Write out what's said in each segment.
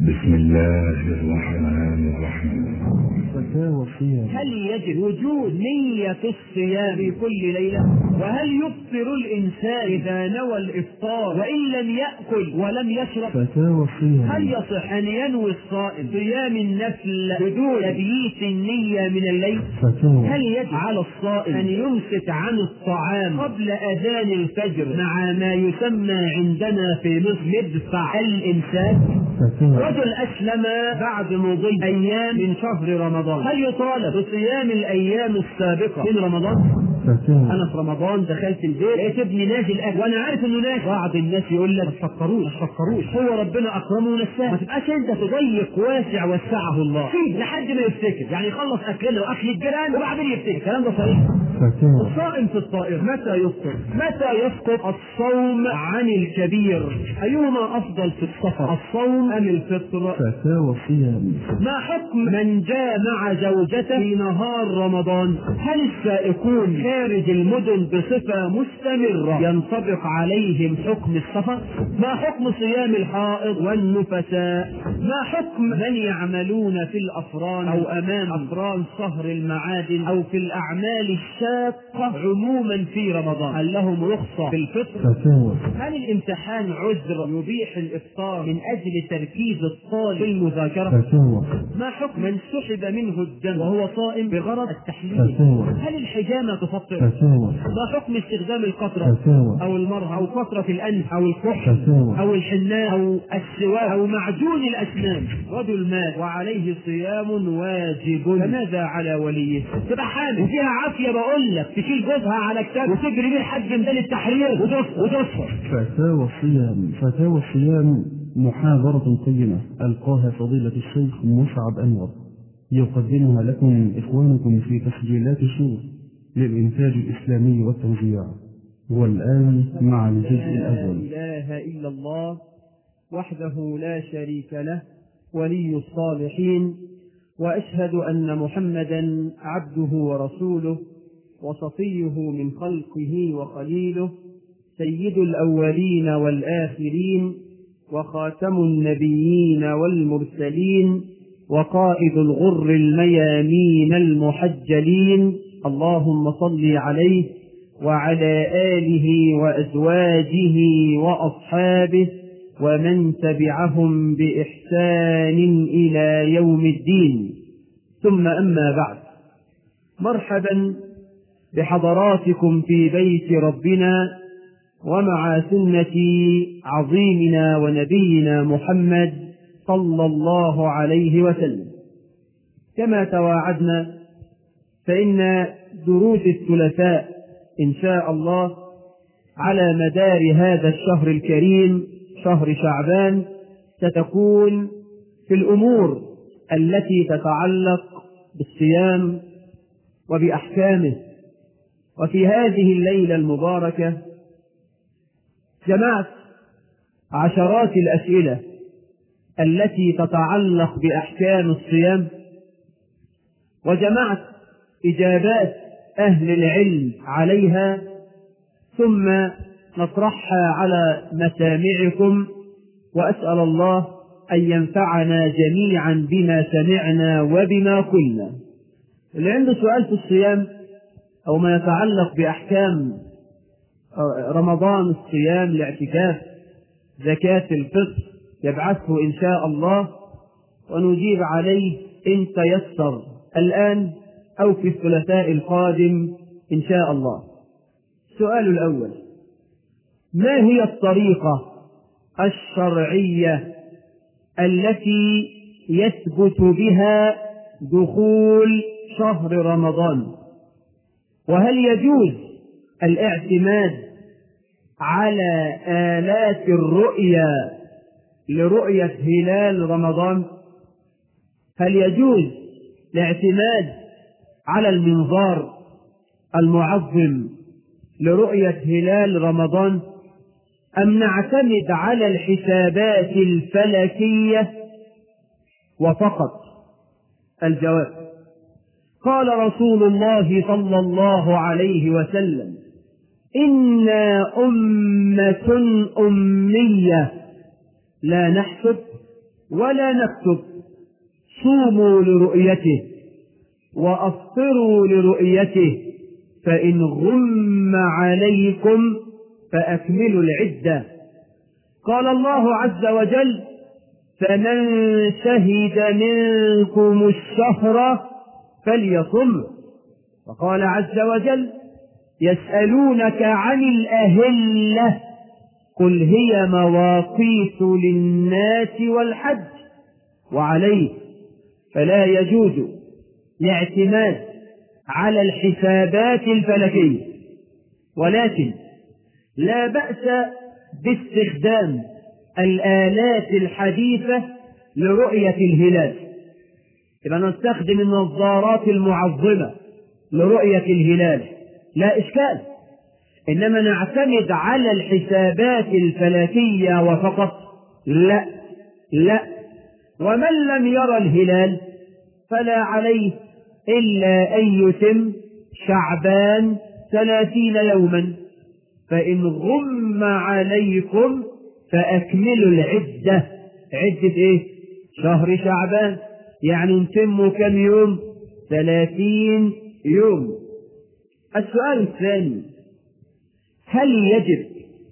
بسم الله الرحمن الرحيم فتاوى الصيام هل يجب وجود نية الصيام في كل ليلة؟ وهل يفطر الإنسان إذا نوى الإفطار وإن لم يأكل ولم يشرب؟ فتاوى الصيام هل يصح أن ينوي الصائم صيام النفل بدون تبييت النية من الليل؟ فتاوى هل يجب على الصائم أن يمسك عن الطعام قبل أذان الفجر مع ما يسمى عندنا في مصر مدفع الإمساك؟ فتاوى رجل أسلم بعد مضي أيام من شهر رمضان هل يطالب بصيام الأيام السابقة من رمضان؟ فتاوى أنا في رمضان دخلت البيت لقيت ابني نازل أكل وأنا عارف إنه نازل بعض الناس يقول لك ما تفكروش ما تفكروش هو ربنا أكرمه ونساه ما تبقاش أنت تضيق واسع وسعه الله سيب لحد ما يفتكر يعني يخلص أكلنا وأكل الجيران وبعدين يفتكر الكلام ده صحيح فتاوى الصائم في الطائر متى يفطر؟ متى يسقط الصوم عن الكبير؟ أيهما أفضل في السفر؟ الصوم أم الفطر؟ فتاوى الصيام ما حكم من جامع زوجته في نهار رمضان؟ هل السائقون خارج المدن بصفة مستمرة ينطبق عليهم حكم السفر؟ ما حكم صيام الحائض والنفساء؟ ما حكم من يعملون في الأفران أو أمام أفران صهر المعادن أو في الأعمال الشاقة عموما في رمضان؟ هل لهم رخصة في الفطر؟ فتاوى هل الامتحان عذر يبيح الافطار من اجل تركيز الطالب في المذاكره؟ فتاوى ما حكم من سحب منه الدم وهو صائم بغرض التحليل؟ فتاوى هل الحجامه تفطر؟ فتاوى ما حكم استخدام القطره فتاوى او المرهم او قطره الانف او الكحل فتاوى او الحناء او السواك او معجون الاسنان رجل مات وعليه صيام واجب فماذا على وليه؟ تبقى حامل وفيها عافيه بقول لك تشيل جوزها على كتاب وتجري بيه لحد ميدان التحرير وتصفر وتصفر فتاوى الصيام فتاوى الصيام محاضرة قيمة ألقاها فضيلة الشيخ مسعد أنور يقدمها لكم إخوانكم في تسجيلات شور للإنتاج الإسلامي والتوزيع والآن مع الجزء لا الأول إله إلا الله وحده لا شريك له ولي الصالحين وأشهد أن محمدا عبده ورسوله وصفيه من خلقه وخليله سيد الأولين والآخرين وخاتم النبيين والمرسلين وقائد الغر الميامين المحجلين اللهم صل عليه وعلى آله وأزواجه وأصحابه ومن تبعهم بإحسان إلى يوم الدين ثم أما بعد مرحبا بحضراتكم في بيت ربنا ومع سنة عظيمنا ونبينا محمد صلى الله عليه وسلم كما تواعدنا فإن دروس الثلاثاء إن شاء الله على مدار هذا الشهر الكريم شهر شعبان ستكون في الأمور التي تتعلق بالصيام وبأحكامه وفي هذه الليلة المباركة جمعت عشرات الأسئلة التي تتعلق بأحكام الصيام وجمعت إجابات أهل العلم عليها ثم نطرحها على مسامعكم وأسأل الله أن ينفعنا جميعا بما سمعنا وبما قلنا اللي عنده سؤال في الصيام أو ما يتعلق بأحكام رمضان الصيام الاعتكاف زكاة الفطر يبعثه إن شاء الله ونجيب عليه إن تيسر الآن أو في الثلاثاء القادم إن شاء الله السؤال الأول ما هي الطريقة الشرعية التي يثبت بها دخول شهر رمضان وهل يجوز الاعتماد على آلات الرؤيا لرؤية هلال رمضان هل يجوز الاعتماد على المنظار المعظم لرؤية هلال رمضان أم نعتمد على الحسابات الفلكية وفقط الجواب قال رسول الله صلى الله عليه وسلم إنا أمة أمية لا نحسب ولا نكتب صوموا لرؤيته وأفطروا لرؤيته فإن غم عليكم فأكملوا العدة قال الله عز وجل فمن شهد منكم الشهر فليصم وقال عز وجل يسألونك عن الأهلة قل هي مواقيت للناس والحج وعليه فلا يجوز الاعتماد على الحسابات الفلكية ولكن لا بأس باستخدام الآلات الحديثة لرؤية الهلال يبقى نستخدم النظارات المعظمة لرؤية الهلال لا إشكال إنما نعتمد على الحسابات الفلكية وفقط لا لا ومن لم يرى الهلال فلا عليه إلا أن يتم شعبان ثلاثين يوما فإن غم عليكم فأكملوا العدة عدة إيه؟ شهر شعبان يعني نتم كم يوم؟ ثلاثين يوم السؤال الثاني هل يجب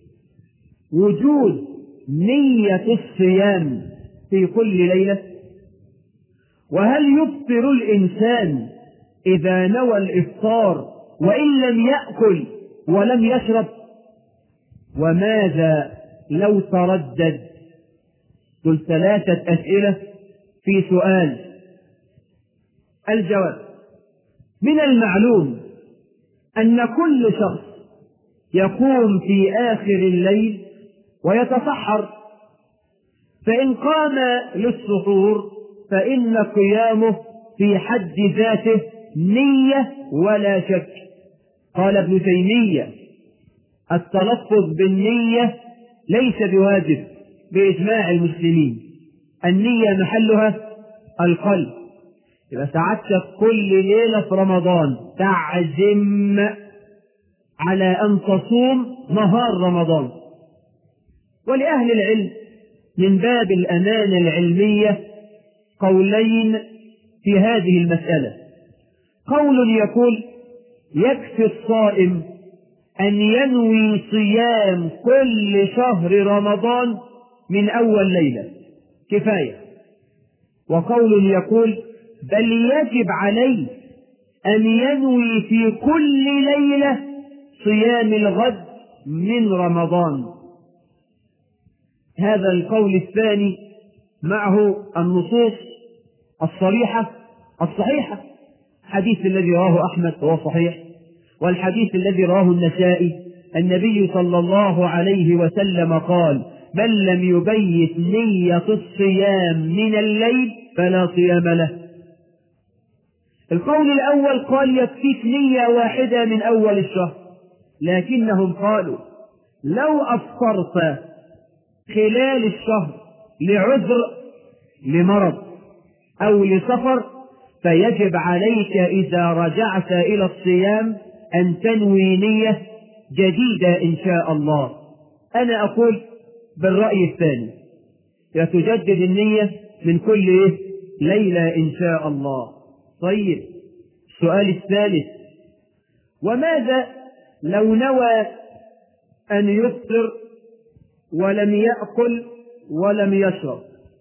وجود نية الصيام في كل ليلة؟ وهل يفطر الإنسان إذا نوى الإفطار وإن لم يأكل ولم يشرب؟ وماذا لو تردد قل ثلاثة أسئلة في سؤال الجواب من المعلوم أن كل شخص يقوم في آخر الليل ويتسحر فإن قام للسحور فإن قيامه في حد ذاته نية ولا شك قال ابن تيمية التلفظ بالنية ليس بواجب بإجماع المسلمين النية محلها القلب إذا سعدتك كل ليلة في رمضان تعزم على أن تصوم نهار رمضان ولأهل العلم من باب الأمانة العلمية قولين في هذه المسألة قول يقول يكفي الصائم أن ينوي صيام كل شهر رمضان من أول ليلة كفاية وقول يقول بل يجب عليه أن ينوي في كل ليلة صيام الغد من رمضان هذا القول الثاني معه النصوص الصريحة الصحيحة الحديث الذي رواه أحمد وهو صحيح والحديث الذي رواه النسائي النبي صلى الله عليه وسلم قال من لم يبيت نية الصيام من الليل فلا صيام له القول الأول قال يكفيك نية واحدة من أول الشهر لكنهم قالوا لو أفطرت خلال الشهر لعذر لمرض أو لسفر فيجب عليك إذا رجعت إلى الصيام أن تنوي نية جديدة إن شاء الله أنا أقول بالرأي الثاني تجدد النية من كل إيه؟ ليلة إن شاء الله طيب السؤال الثالث وماذا لو نوى أن يفطر ولم يأكل ولم يشرب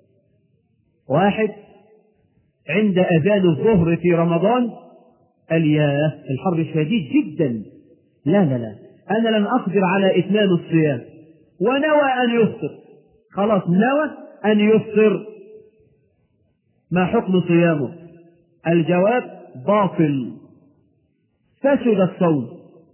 واحد عند أذان الظهر في رمضان قال ياه الحر شديد جدا لا لا لا أنا لن أقدر على إتمام الصيام ونوى أن يفطر خلاص نوى أن يفطر ما حكم صيامه الجواب باطل فسد الصوم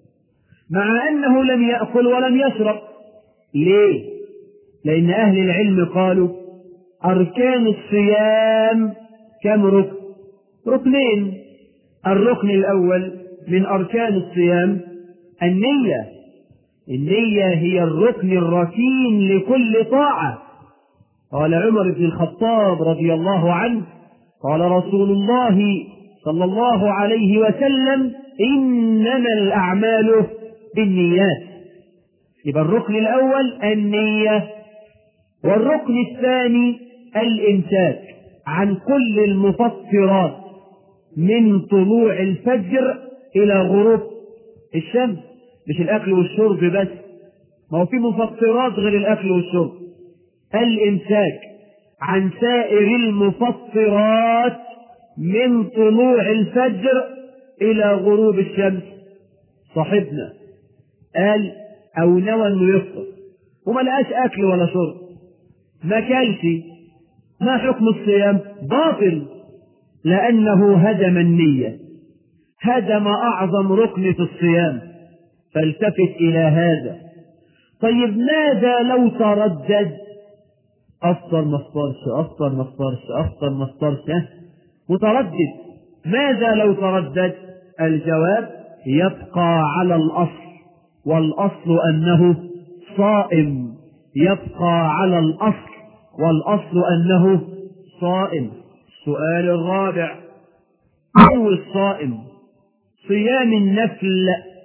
مع أنه لم يأكل ولم يشرب ليه لأن أهل العلم قالوا أركان الصيام كم ركن ركنين الركن الأول من أركان الصيام النية النية هي الركن الركين لكل طاعة قال عمر بن الخطاب رضي الله عنه قال رسول الله صلى الله عليه وسلم إنما الأعمال بالنيات يبقى الركن الأول النية والركن الثاني الإمساك عن كل المفطرات من طلوع الفجر إلى غروب الشمس مش الأكل والشرب بس ما هو في مفطرات غير الأكل والشرب الإمساك عن سائر المفطرات من طلوع الفجر إلى غروب الشمس صاحبنا قال أو نوى إنه يفطر وما لقاش أكل ولا شرب ما كلش ما حكم الصيام باطل لأنه هدم النية هدم أعظم ركن في الصيام فالتفت إلى هذا طيب ماذا لو تردد أفطر ما افطرش أفطر ما افطرش أفطر ما افطرش ها؟ متردد ماذا لو تردد الجواب يبقى على الأصل والأصل أنه صائم يبقى على الأصل والأصل أنه صائم السؤال الرابع أو الصائم صيام النفل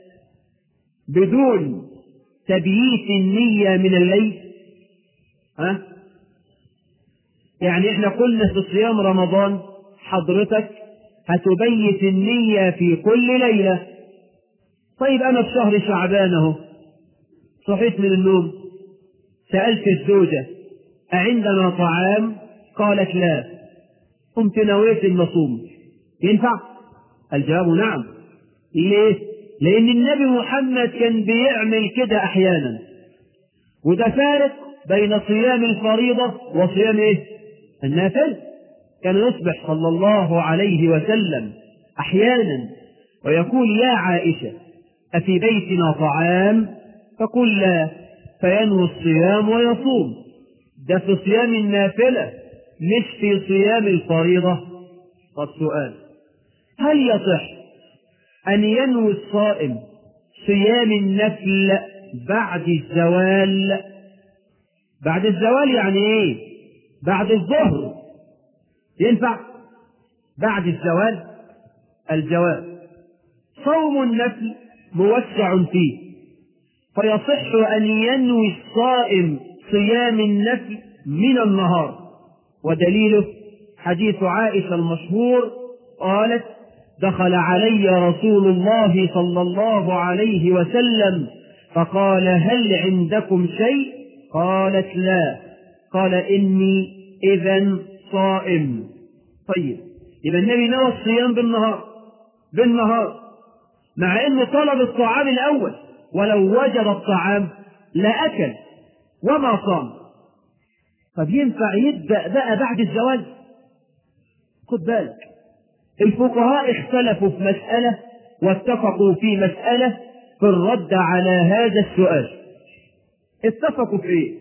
بدون تبييت النية من الليل ها يعني احنا قلنا في صيام رمضان حضرتك هتبيت النية في كل ليلة طيب أنا في شهر شعبان أهو صحيت من النوم سألت الزوجة أعندنا طعام قالت لا قمت نويت أن أصوم ينفع الجواب نعم ليه لأن النبي محمد كان بيعمل كده أحيانا وده فارق بين صيام الفريضة وصيام إيه النافل كان يصبح صلى الله عليه وسلم أحيانا ويقول يا عائشة أفي بيتنا طعام فقل لا فينوي الصيام ويصوم ده في صيام النافلة مش في صيام الفريضة طب سؤال هل يصح أن ينوي الصائم صيام النفل بعد الزوال بعد الزوال يعني ايه بعد الظهر ينفع بعد الزوال الجواب صوم النفل موسع فيه فيصح أن ينوي الصائم صيام النفل من النهار ودليله حديث عائشة المشهور قالت دخل علي رسول الله صلى الله عليه وسلم فقال هل عندكم شيء قالت لا قال إني إذا صائم طيب يبقى النبي نوى الصيام بالنهار بالنهار مع انه طلب الطعام الاول ولو وجد الطعام لاكل وما صام طب ينفع يبدا بقى بعد الزواج خد بالك الفقهاء اختلفوا في مساله واتفقوا في مساله في الرد على هذا السؤال اتفقوا في ايه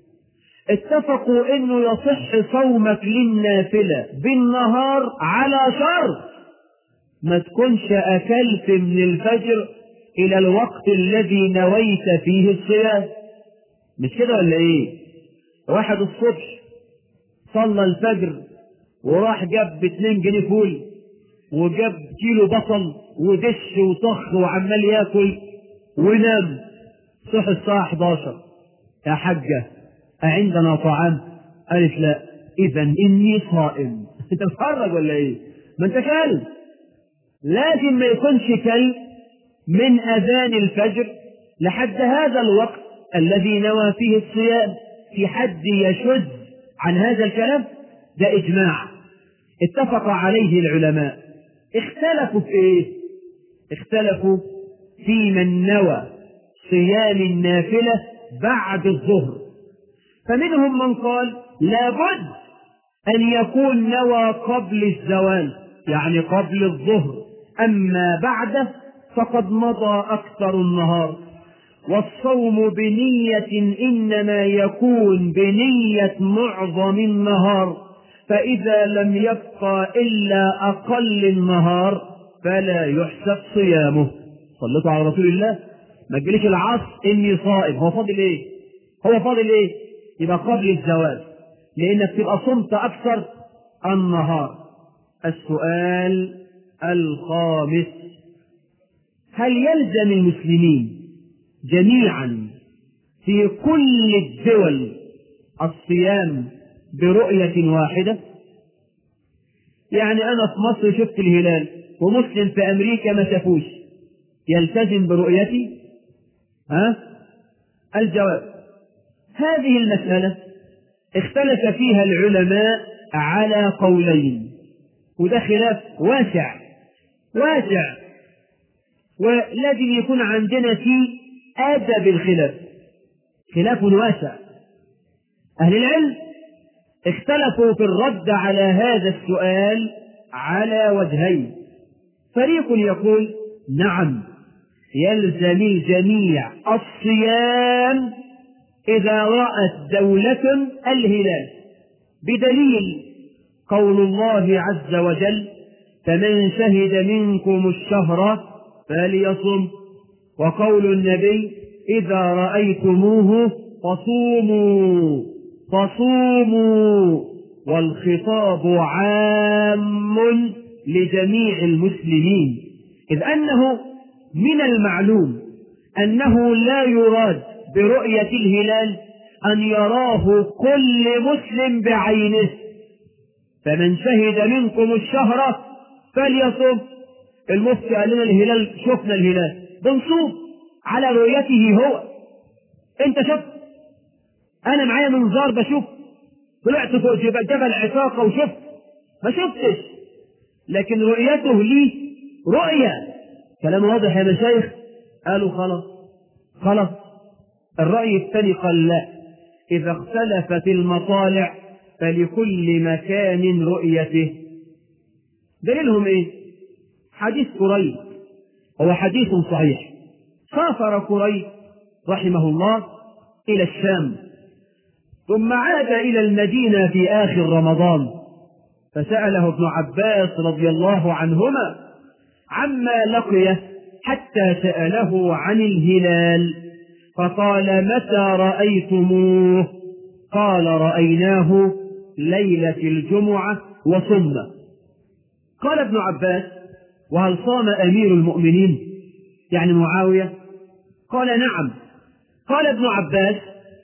اتفقوا انه يصح صومك للنافله بالنهار على شرط ما تكونش أكلت من الفجر إلى الوقت الذي نويت فيه الصيام مش كده ولا إيه؟ واحد الصبح صلى الفجر وراح جاب باتنين جنيه فول وجاب كيلو بصل ودش وطخ وعمال ياكل ونام صح الساعة 11 يا حجة أعندنا طعام؟ قالت لا إذا إني صائم أنت بتتفرج ولا إيه؟ ما أنت كلب لازم ما يكونش كلب من أذان الفجر لحد هذا الوقت الذي نوى فيه الصيام في حد يشد عن هذا الكلام ده إجماع اتفق عليه العلماء اختلفوا في ايه اختلفوا في من نوى صيام النافلة بعد الظهر فمنهم من قال لابد أن يكون نوى قبل الزوال يعني قبل الظهر أما بعده فقد مضى أكثر النهار والصوم بنية إنما يكون بنية معظم النهار فإذا لم يبقى إلا أقل النهار فلا يحسب صيامه صليتوا على رسول الله ما تجيليش العصر إني صائم هو فاضل إيه هو فاضل إيه يبقى قبل الزواج لأنك تبقى صمت أكثر النهار السؤال الخامس هل يلزم المسلمين جميعا في كل الدول الصيام برؤية واحدة يعني أنا في مصر شفت الهلال ومسلم في أمريكا ما شافوش يلتزم برؤيتي ها الجواب هذه المسألة اختلف فيها العلماء على قولين وده خلاف واسع واسع ولازم يكون عندنا في أدب الخلاف خلاف واسع أهل العلم اختلفوا في الرد على هذا السؤال على وجهين فريق يقول نعم يلزم الجميع الصيام إذا رأت دولة الهلال بدليل قول الله عز وجل فمن شهد منكم الشهر فليصم وقول النبي إذا رأيتموه فصوموا فصوموا والخطاب عام لجميع المسلمين إذ أنه من المعلوم أنه لا يراد برؤية الهلال أن يراه كل مسلم بعينه فمن شهد منكم الشهر فليصم المفتي قال لنا الهلال شفنا الهلال بنصوم على رؤيته هو انت شفت انا معايا منظار بشوف طلعت فوق جبل عتاقه وشفت ما شفتش لكن رؤيته لي رؤية كلام واضح يا مشايخ قالوا خلاص خلاص الرأي الثاني قال لا إذا اختلفت المطالع فلكل مكان رؤيته دليلهم ايه حديث قريب هو حديث صحيح سافر قريب رحمه الله إلى الشام ثم عاد إلى المدينة في آخر رمضان فسأله ابن عباس رضي الله عنهما عما لقيه حتى سأله عن الهلال فقال متى رأيتموه قال رأيناه ليلة الجمعة وصمنا قال ابن عباس وهل صام أمير المؤمنين يعني معاوية قال نعم قال ابن عباس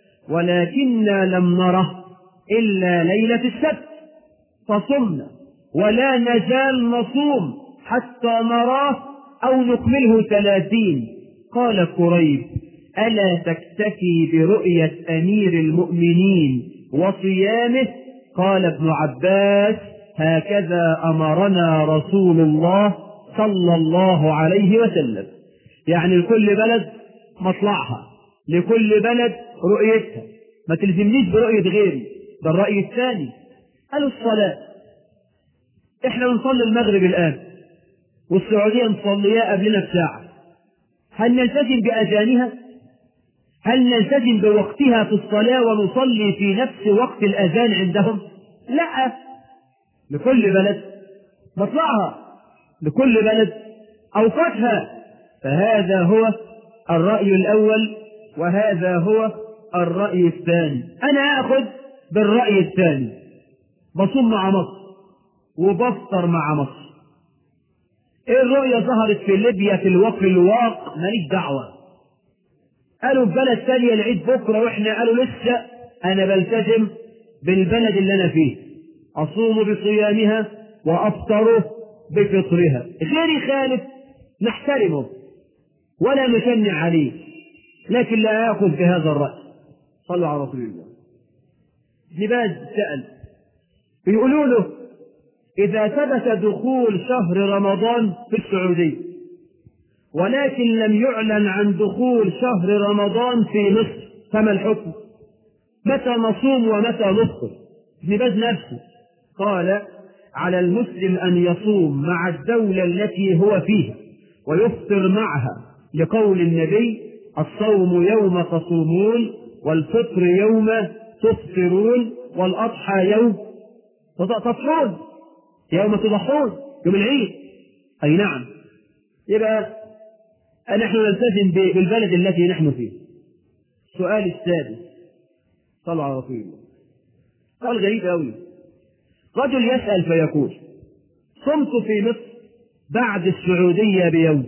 ولكنا لم نره إلا ليلة السبت فصمنا ولا نزال نصوم حتى نراه أو نكمله ثلاثين قال قريب ألا تكتفي برؤية أمير المؤمنين وصيامه قال ابن عباس هكذا أمرنا رسول الله صلى الله عليه وسلم يعني لكل بلد مطلعها لكل بلد رؤيتها ما تلزمنيش برؤية غيري ده الرأي الثاني قالوا الصلاة احنا بنصلي المغرب الآن والسعودية مصلياه قبلنا بساعة هل نلتزم بأذانها؟ هل نلتزم بوقتها في الصلاة ونصلي في نفس وقت الأذان عندهم؟ لا لكل بلد مطلعها لكل بلد أوقاتها فهذا هو الرأي الأول وهذا هو الرأي الثاني أنا آخذ بالرأي الثاني بصوم مع مصر وبفطر مع مصر ايه الرؤية ظهرت في ليبيا في الوقت الواق ماليش دعوة قالوا في بلد ثانية العيد بكرة واحنا قالوا لسه انا بلتزم بالبلد اللي انا فيه اصوم بصيامها وافطر بفطرها غيري خالف نحترمه ولا نشنع عليه لكن لا ياخذ بهذا الرأي صلوا على رسول الله ابن باز سأل بيقولوا له إذا ثبت دخول شهر رمضان في السعودية ولكن لم يعلن عن دخول شهر رمضان في مصر فما الحكم؟ متى نصوم ومتى نفطر؟ ابن باز نفسه قال على المسلم أن يصوم مع الدولة التي هو فيها ويفطر معها لقول النبي الصوم يوم تصومون والفطر يوم تفطرون والأضحى يوم تضحون يوم تضحون يوم العيد أي نعم يبقى نحن نلتزم بالبلد التي نحن فيه السؤال السادس صلوا على رسول الله سؤال غريب أوي رجل يسأل فيقول صمت في مصر بعد السعودية بيوم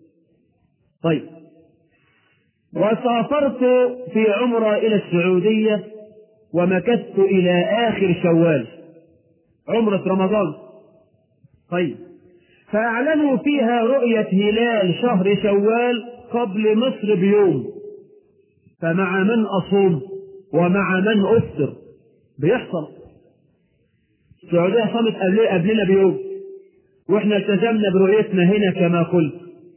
طيب وسافرت في عمرة إلى السعودية ومكثت إلى آخر شوال عمرة رمضان طيب فأعلنوا فيها رؤية هلال شهر شوال قبل مصر بيوم فمع من أصوم ومع من أفطر بيحصل السعودية صامت قبل قبلنا بيوم واحنا التزمنا برؤيتنا هنا كما قلت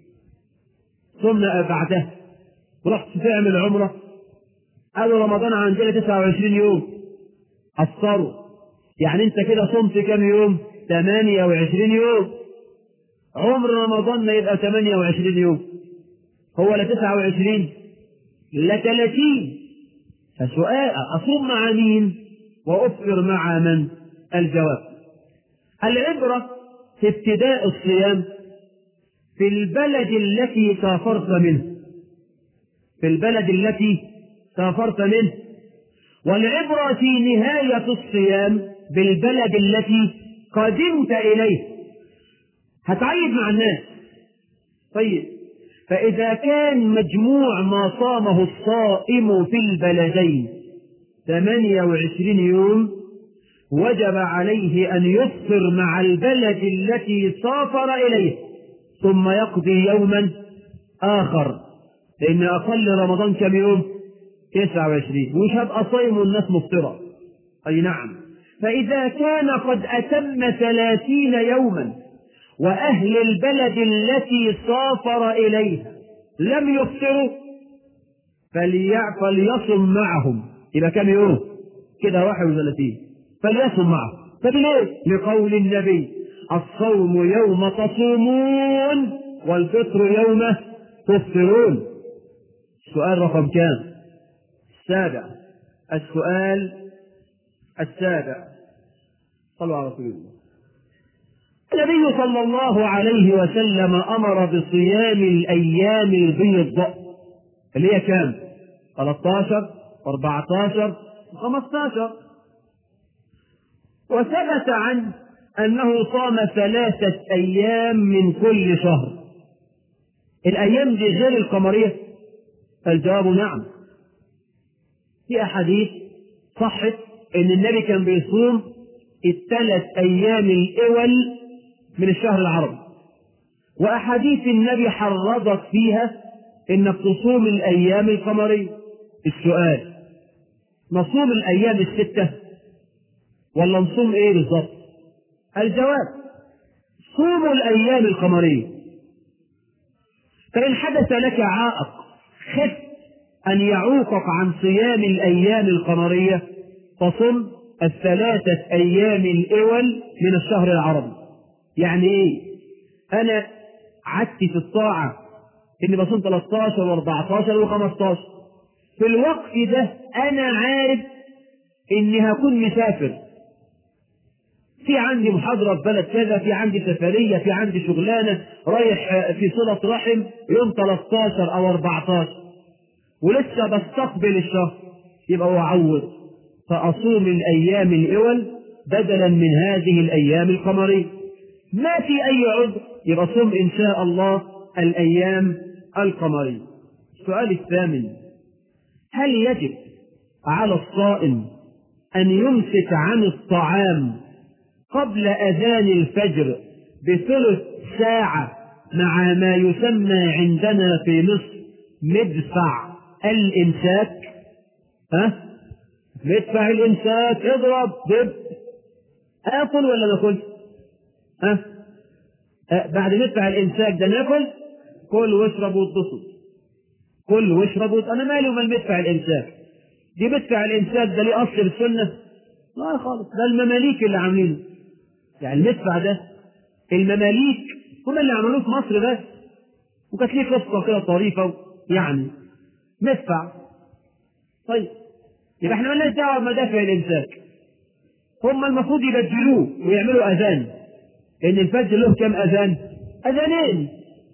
صمنا بعدها ورحت تعمل عمرة قالوا رمضان عندنا 29 يوم أفطروا يعني أنت كده صمت كام يوم؟ 28 يوم عمر رمضان ما يبقى 28 يوم هو لا 29 لا 30 فسؤال أصوم مع مين وأفطر مع من؟ الجواب العبرة في ابتداء الصيام في البلد التي سافرت منه في البلد التي سافرت منه والعبرة في نهاية الصيام بالبلد التي قدمت إليه هتعيد مع الناس طيب فإذا كان مجموع ما صامه الصائم في البلدين 28 يوم وجب عليه أن يفطر مع البلد التي سافر إليه ثم يقضي يوما آخر لأن أقل رمضان كم يوم؟ 29 ومش هبقى صايم والناس مفطرة أي نعم فإذا كان قد أتم ثلاثين يوما وأهل البلد التي سافر إليها لم يفطروا فليصم معهم يبقى كم يوم؟ كده 31 فليصم معهم طب ليه؟ لقول النبي الصوم يوم تصومون والفطر يوم تفطرون السؤال رقم كام؟ السابع السؤال السابع صلوا على رسول الله النبي صلى الله عليه وسلم امر بصيام الايام البيض اللي هي كام 13 14 15 وثبت عنه انه صام ثلاثه ايام من كل شهر الايام دي غير القمريه الجواب نعم في احاديث صحت ان النبي كان بيصوم الثلاث ايام الاول من الشهر العربي واحاديث النبي حرضت فيها انك تصوم الايام القمريه السؤال نصوم الايام السته ولا نصوم ايه بالظبط الجواب صوموا الايام القمريه فان حدث لك عائق خف ان يعوقك عن صيام الايام القمريه فصم الثلاثه ايام الاول من الشهر العربي يعني ايه انا عدت في الطاعه اني بصوم 13 و14 و15 في الوقت ده انا عارف اني هكون مسافر في عندي محاضرة في بلد كذا في عندي سفرية في عندي شغلانة رايح في صلة رحم يوم 13 أو 14 ولسه بستقبل الشهر يبقى أعوض فأصوم الأيام الأول بدلا من هذه الأيام القمرية ما في أي عذر يبقى صوم إن شاء الله الأيام القمرية السؤال الثامن هل يجب على الصائم أن يمسك عن الطعام قبل أذان الفجر بثلث ساعة مع ما يسمى عندنا في مصر مدفع الإمساك ها مدفع الإمساك اضرب دب آكل ولا ما آكل ها أه بعد مدفع الإمساك ده ناكل كل واشرب واتبسط كل واشرب وات... أنا مالي ومال مدفع الإمساك دي مدفع الإمساك ده ليه أصل بالسنة لا خالص ده المماليك اللي عاملينه يعني المدفع ده المماليك هم اللي عملوه في مصر بس وكانت ليه قصه كده طريفه يعني مدفع طيب يبقى احنا مالناش دعوه بمدافع الامساك هم المفروض يبدلوه ويعملوا اذان لان الفجر له كم اذان؟ اذانين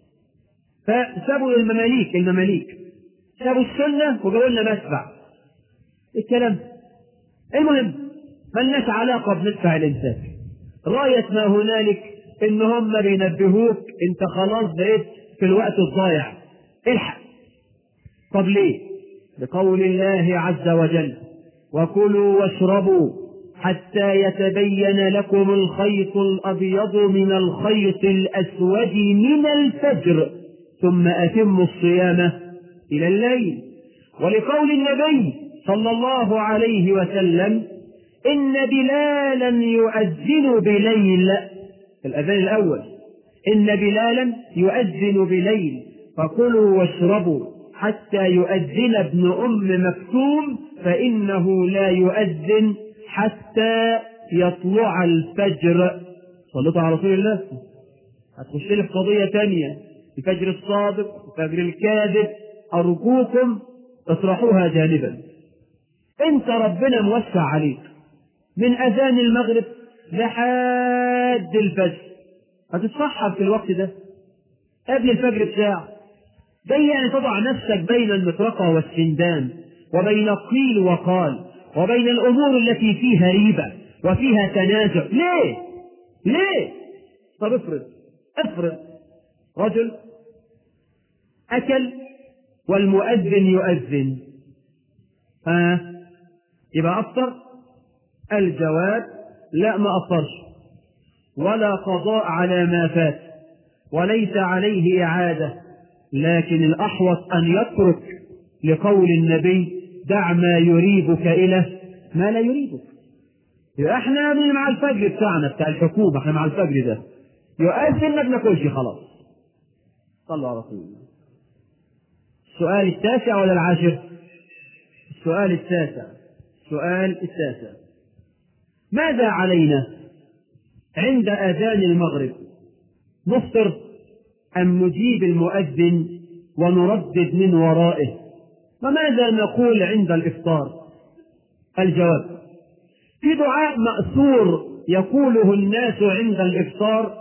فسابوا المماليك المماليك سابوا السنه وجابوا لنا مدفع الكلام المهم ملناش علاقه بمدفع الامساك غاية ما هنالك ان هم بينبهوك انت خلاص بقيت في الوقت الضايع الحق طب ليه لقول الله عز وجل وكلوا واشربوا حتى يتبين لكم الخيط الأبيض من الخيط الأسود من الفجر ثم أتموا الصيام إلى الليل ولقول النبي صلى الله عليه وسلم إن بلالا يؤذن بليل الأذان الأول إن بلالا يؤذن بليل فكلوا واشربوا حتى يؤذن ابن أم مكتوم فإنه لا يؤذن حتى يطلع الفجر صلوا على رسول الله هتخش لي في قضية تانية الفجر الصادق الفجر الكاذب أرجوكم اطرحوها جانبا انت ربنا موسع عليك من اذان المغرب لحد الفجر هتتسحر في الوقت ده قبل الفجر بساعة جاي يعني تضع نفسك بين المطرقة والسندان وبين قيل وقال وبين الأمور التي فيها ريبة وفيها تنازع ليه؟ ليه؟ طب افرض افرض رجل أكل والمؤذن يؤذن ها يبقى أفطر الجواب لا ما أفطرش ولا قضاء على ما فات وليس عليه إعادة لكن الأحوط أن يترك لقول النبي دع ما يريبك إلى ما لا يريبك يبقى احنا من مع الفجر بتاعنا بتاع الحكومة احنا مع الفجر ده يؤذن ما بناكلش خلاص صلوا على رسول الله السؤال التاسع ولا العاشر؟ السؤال التاسع السؤال التاسع ماذا علينا عند أذان المغرب نفطر أم نجيب المؤذن ونردد من ورائه وماذا نقول عند الإفطار الجواب في دعاء مأثور يقوله الناس عند الإفطار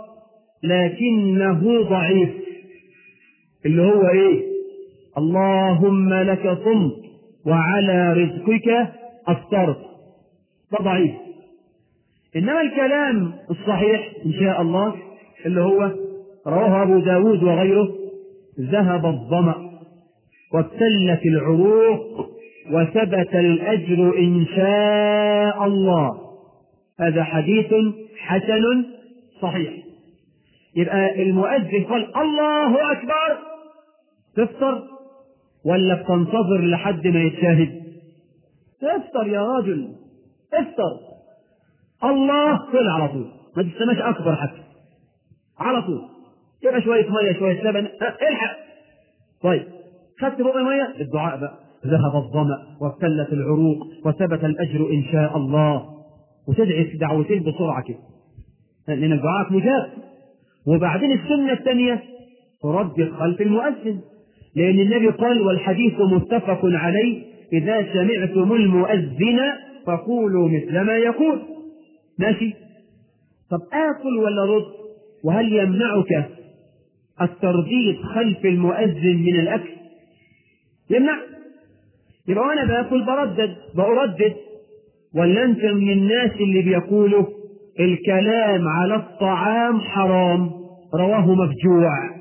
لكنه ضعيف اللي هو إيه اللهم لك صمت وعلى رزقك أفطرت ده ضعيف إنما الكلام الصحيح إن شاء الله اللي هو رواه أبو داود وغيره ذهب الظمأ وابتلت العروق وثبت الأجر إن شاء الله هذا حديث حسن صحيح يبقى المؤذن قال الله أكبر تفطر ولا بتنتظر لحد ما يتشاهد افطر يا رجل افطر الله طلع على طول ما تستناش اكبر حتى على طول يبقى شويه ميه شويه لبن اه الحق طيب خدت بقى ميه الدعاء بقى ذهب الظمأ وابتلت العروق وثبت الاجر ان شاء الله وتدعي في دعوتين بسرعه كده لان دعاءك مجاب وبعدين السنه الثانيه تردد خلف المؤذن لأن النبي قال والحديث متفق عليه إذا سمعتم المؤذن فقولوا مثل ما يقول ماشي طب آكل ولا رد وهل يمنعك الترديد خلف المؤذن من الأكل يمنع يبقى وأنا باكل بردد بأردد ولا أنت من الناس اللي بيقولوا الكلام على الطعام حرام رواه مفجوع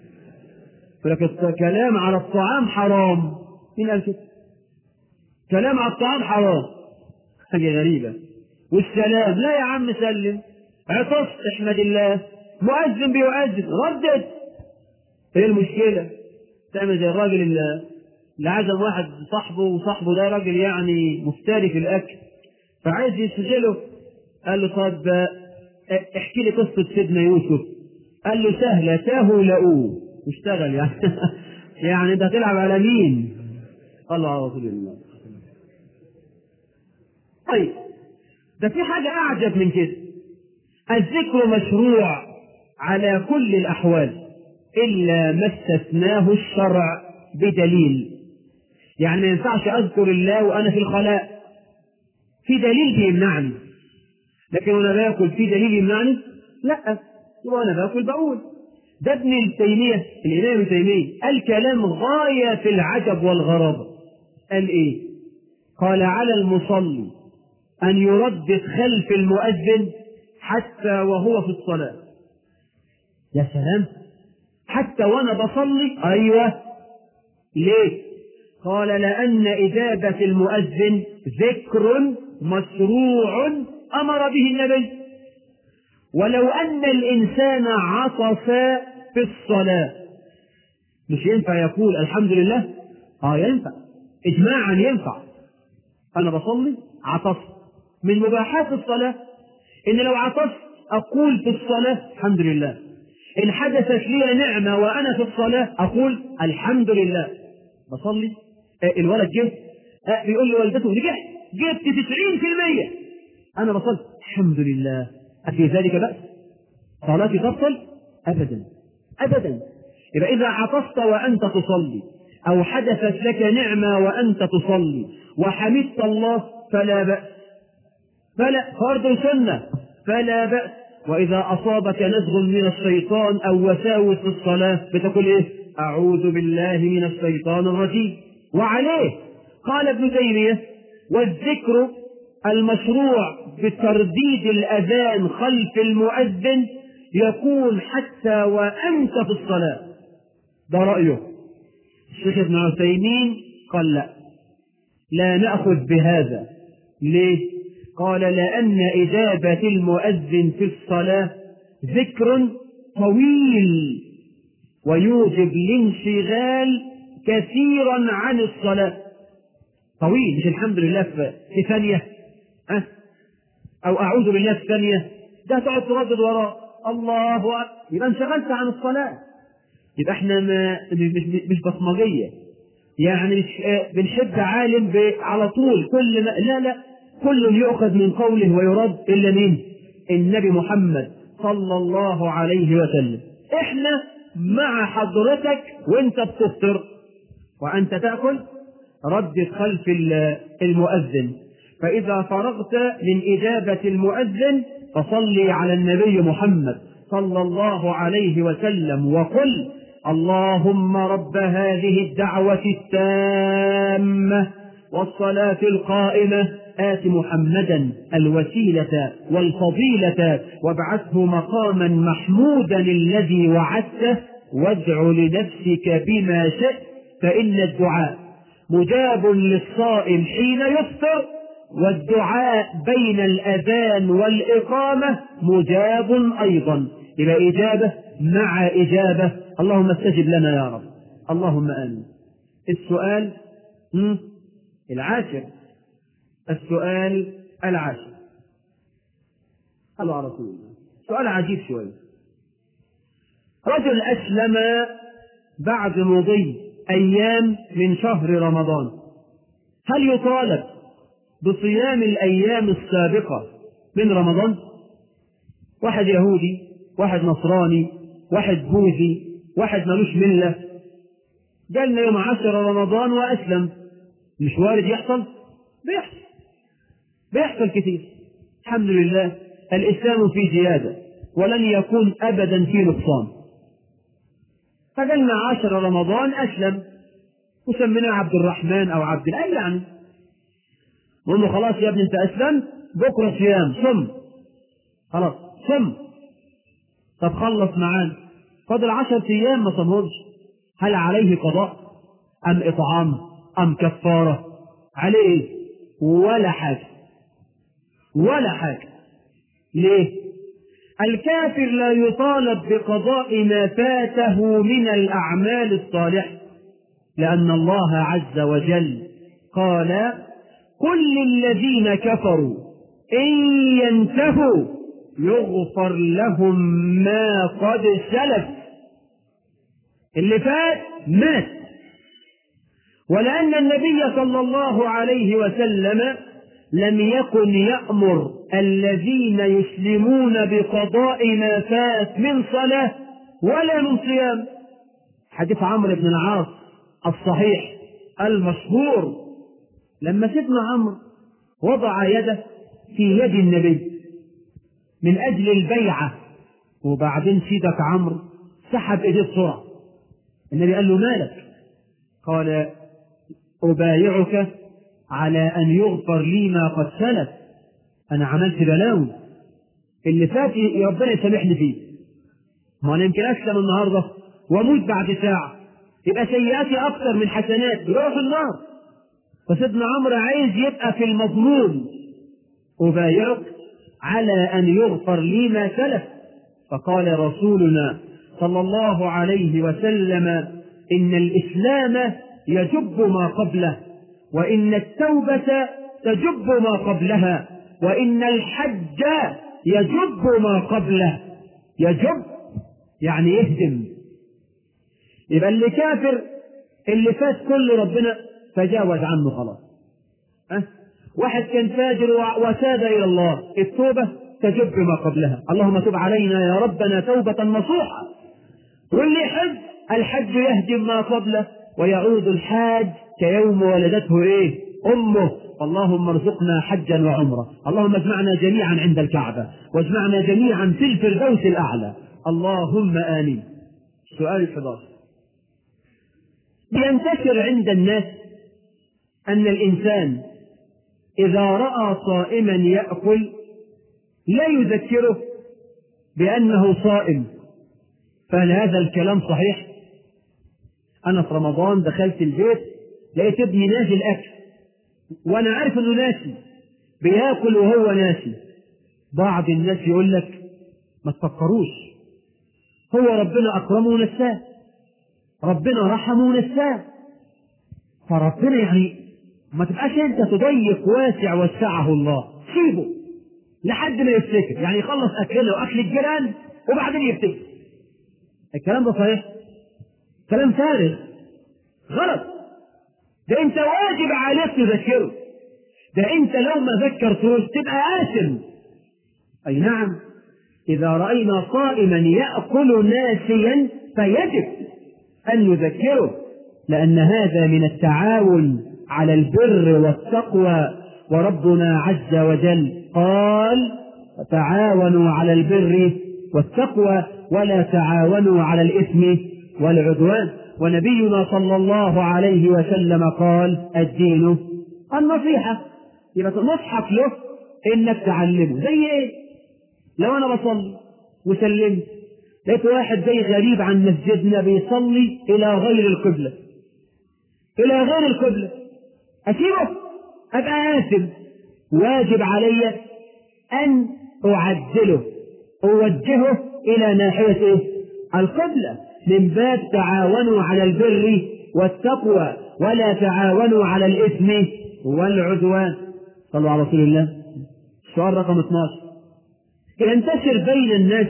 لكن الكلام على الطعام حرام مين قال كده؟ كلام على الطعام حرام حاجة غريبة والسلام لا يا عم سلم عطس احمد الله مؤذن بيؤذن ردد ايه المشكلة؟ تعمل زي الراجل اللي, اللي عزم واحد صاحبه وصاحبه ده راجل يعني مفتري في الأكل فعايز يسجله قال له طب احكي لي قصة سيدنا يوسف قال له سهلة تاهوا لقوه اشتغل يعني يعني انت هتلعب على مين؟ صلوا على رسول الله طيب ده في حاجة أعجب من كده الذكر مشروع على كل الأحوال إلا ما استثناه الشرع بدليل يعني ما ينفعش أذكر الله وأنا في الخلاء في دليل بيمنعني لكن وأنا باكل في دليل يمنعني؟ لا وأنا باكل بقول ده ابن تيمية الإمام ابن تيمية قال كلام غاية في العجب والغرابة قال إيه؟ قال على المصلي أن يردد خلف المؤذن حتى وهو في الصلاة يا سلام حتى وأنا بصلي أيوه ليه؟ قال لأن إجابة المؤذن ذكر مشروع أمر به النبي ولو أن الإنسان عطس في الصلاة مش ينفع يقول الحمد لله اه ينفع اجماعا ينفع انا بصلي عطست من مباحات الصلاة ان لو عطست اقول في الصلاة الحمد لله ان حدثت لي نعمة وانا في الصلاة اقول الحمد لله بصلي آه الولد جه آه بيقول لي والدته نجحت جبت 90% انا بصلي الحمد لله أفي ذلك بأس صلاتي تبطل أبدا أبدا يبقى إذا عطست وأنت تصلي أو حدثت لك نعمة وأنت تصلي وحمدت الله فلا بأس فلا فرض سنة فلا بأس وإذا أصابك نزغ من الشيطان أو وساوس في الصلاة بتقول إيه؟ أعوذ بالله من الشيطان الرجيم وعليه قال ابن تيمية والذكر المشروع بترديد الأذان خلف المؤذن يكون حتى وأنت في الصلاة ده رأيه الشيخ ابن عثيمين قال لا لا نأخذ بهذا ليه؟ قال لأن إجابة المؤذن في الصلاة ذكر طويل ويوجب الانشغال كثيرا عن الصلاة طويل مش الحمد لله في ثانية أه؟ أو أعوذ بالله في ثانية ده تقعد تردد وراه الله أكبر يبقى انشغلت عن الصلاة يبقى احنا ما مش مش بصمجية يعني مش بنحب عالم على طول كل ما لا لا كل يؤخذ من قوله ويرد إلا مين؟ النبي محمد صلى الله عليه وسلم احنا مع حضرتك وانت بتفطر وانت تأكل ردد خلف المؤذن فإذا فرغت من إجابة المؤذن فصلي على النبي محمد صلى الله عليه وسلم وقل اللهم رب هذه الدعوة التامة والصلاة القائمة آت محمدا الوسيلة والفضيلة وابعثه مقاما محمودا الذي وعدته وادع لنفسك بما شئت فإن الدعاء مجاب للصائم حين يفطر والدعاء بين الأذان والإقامة مجاب أيضا إلى إجابة مع إجابة اللهم استجب لنا يا رب اللهم آمين السؤال العاشر السؤال العاشر صلوا على رسول الله سؤال عجيب شوية رجل أسلم بعد مضي أيام من شهر رمضان هل يطالب بصيام الأيام السابقة من رمضان واحد يهودي واحد نصراني واحد بوذي واحد ملوش ملة جالنا يوم عشر رمضان وأسلم مش وارد يحصل بيحصل بيحصل كثير الحمد لله الإسلام في زيادة ولن يكون أبدا في نقصان فجالنا عشر رمضان أسلم وسميناه عبد الرحمن أو عبد الله يعني نقول له خلاص يا ابني أنت أسلمت بكرة صيام صم خلاص صم طب خلص معانا فاضل عشر أيام ما صمهمش هل عليه قضاء أم إطعام أم كفارة عليه إيه؟ ولا حاجة ولا حاجة ليه الكافر لا يطالب بقضاء ما فاته من الأعمال الصالحة لأن الله عز وجل قال كل الذين كفروا إن ينتهوا يغفر لهم ما قد سلف اللي فات مات ولأن النبي صلى الله عليه وسلم لم يكن يأمر الذين يسلمون بقضاء ما فات من صلاة ولا من صيام حديث عمرو بن العاص الصحيح المشهور لما سيدنا عمرو وضع يده في يد النبي من أجل البيعة وبعدين سيدك عمرو سحب ايديه بسرعة النبي قال له مالك قال أبايعك على أن يغفر لي ما قد سلف أنا عملت بلاوي اللي فات ربنا يسامحني فيه ما أنا يمكن أسلم النهاردة وأموت بعد ساعة يبقى سيئاتي أكثر من حسناتي يروح النار فسيدنا عمرو عايز يبقى في المضمون أبايعك على أن يغفر لي ما سلف فقال رسولنا صلى الله عليه وسلم إن الإسلام يجب ما قبله وإن التوبة تجب ما قبلها وإن الحج يجب ما قبله يجب يعني يهدم يبقى اللي كافر اللي فات كل ربنا تجاوز عنه خلاص أه؟ واحد كان فاجر وتاب إلى الله التوبة تجب ما قبلها اللهم تب علينا يا ربنا توبة نصوحة واللي يحج الحج يهدم ما قبله ويعود الحاج كيوم ولدته ايه امه اللهم ارزقنا حجا وعمره اللهم اجمعنا جميعا عند الكعبه واجمعنا جميعا في الفردوس الاعلى اللهم امين سؤال الحداشر ينتشر عند الناس ان الانسان اذا راى صائما ياكل لا يذكره بانه صائم فهل هذا الكلام صحيح انا في رمضان دخلت البيت لقيت ابني ناسي الاكل وانا عارف انه ناسي بياكل وهو ناسي بعض الناس يقول لك ما تفكروش هو ربنا اكرمه ونساه ربنا رحمه ونساه فربنا يعني ما تبقاش انت تضيق واسع وسعه الله سيبه لحد ما يفتكر يعني يخلص اكله واكل الجيران وبعدين يفتكر الكلام ده صحيح كلام فارغ غلط ده انت واجب عليك تذكره ده انت لو ما ذكرتوش تبقى آثم اي نعم اذا رأينا صائما يأكل ناسيا فيجب ان نذكره لان هذا من التعاون على البر والتقوى وربنا عز وجل قال تعاونوا على البر والتقوى ولا تعاونوا على الاثم والعدوان ونبينا صلى الله عليه وسلم قال الدين النصيحة يبقى نصحك له انك تعلمه زي ايه لو انا بصلي وسلمت لقيت واحد زي غريب عن مسجدنا بيصلي الى غير القبلة الى غير القبلة اسيبه ابقى آثم واجب علي ان اعدله اوجهه الى ناحية ايه القبلة من باب تعاونوا على البر والتقوى ولا تعاونوا على الإثم والعدوان صلوا على رسول الله السؤال رقم 12 ينتشر بين الناس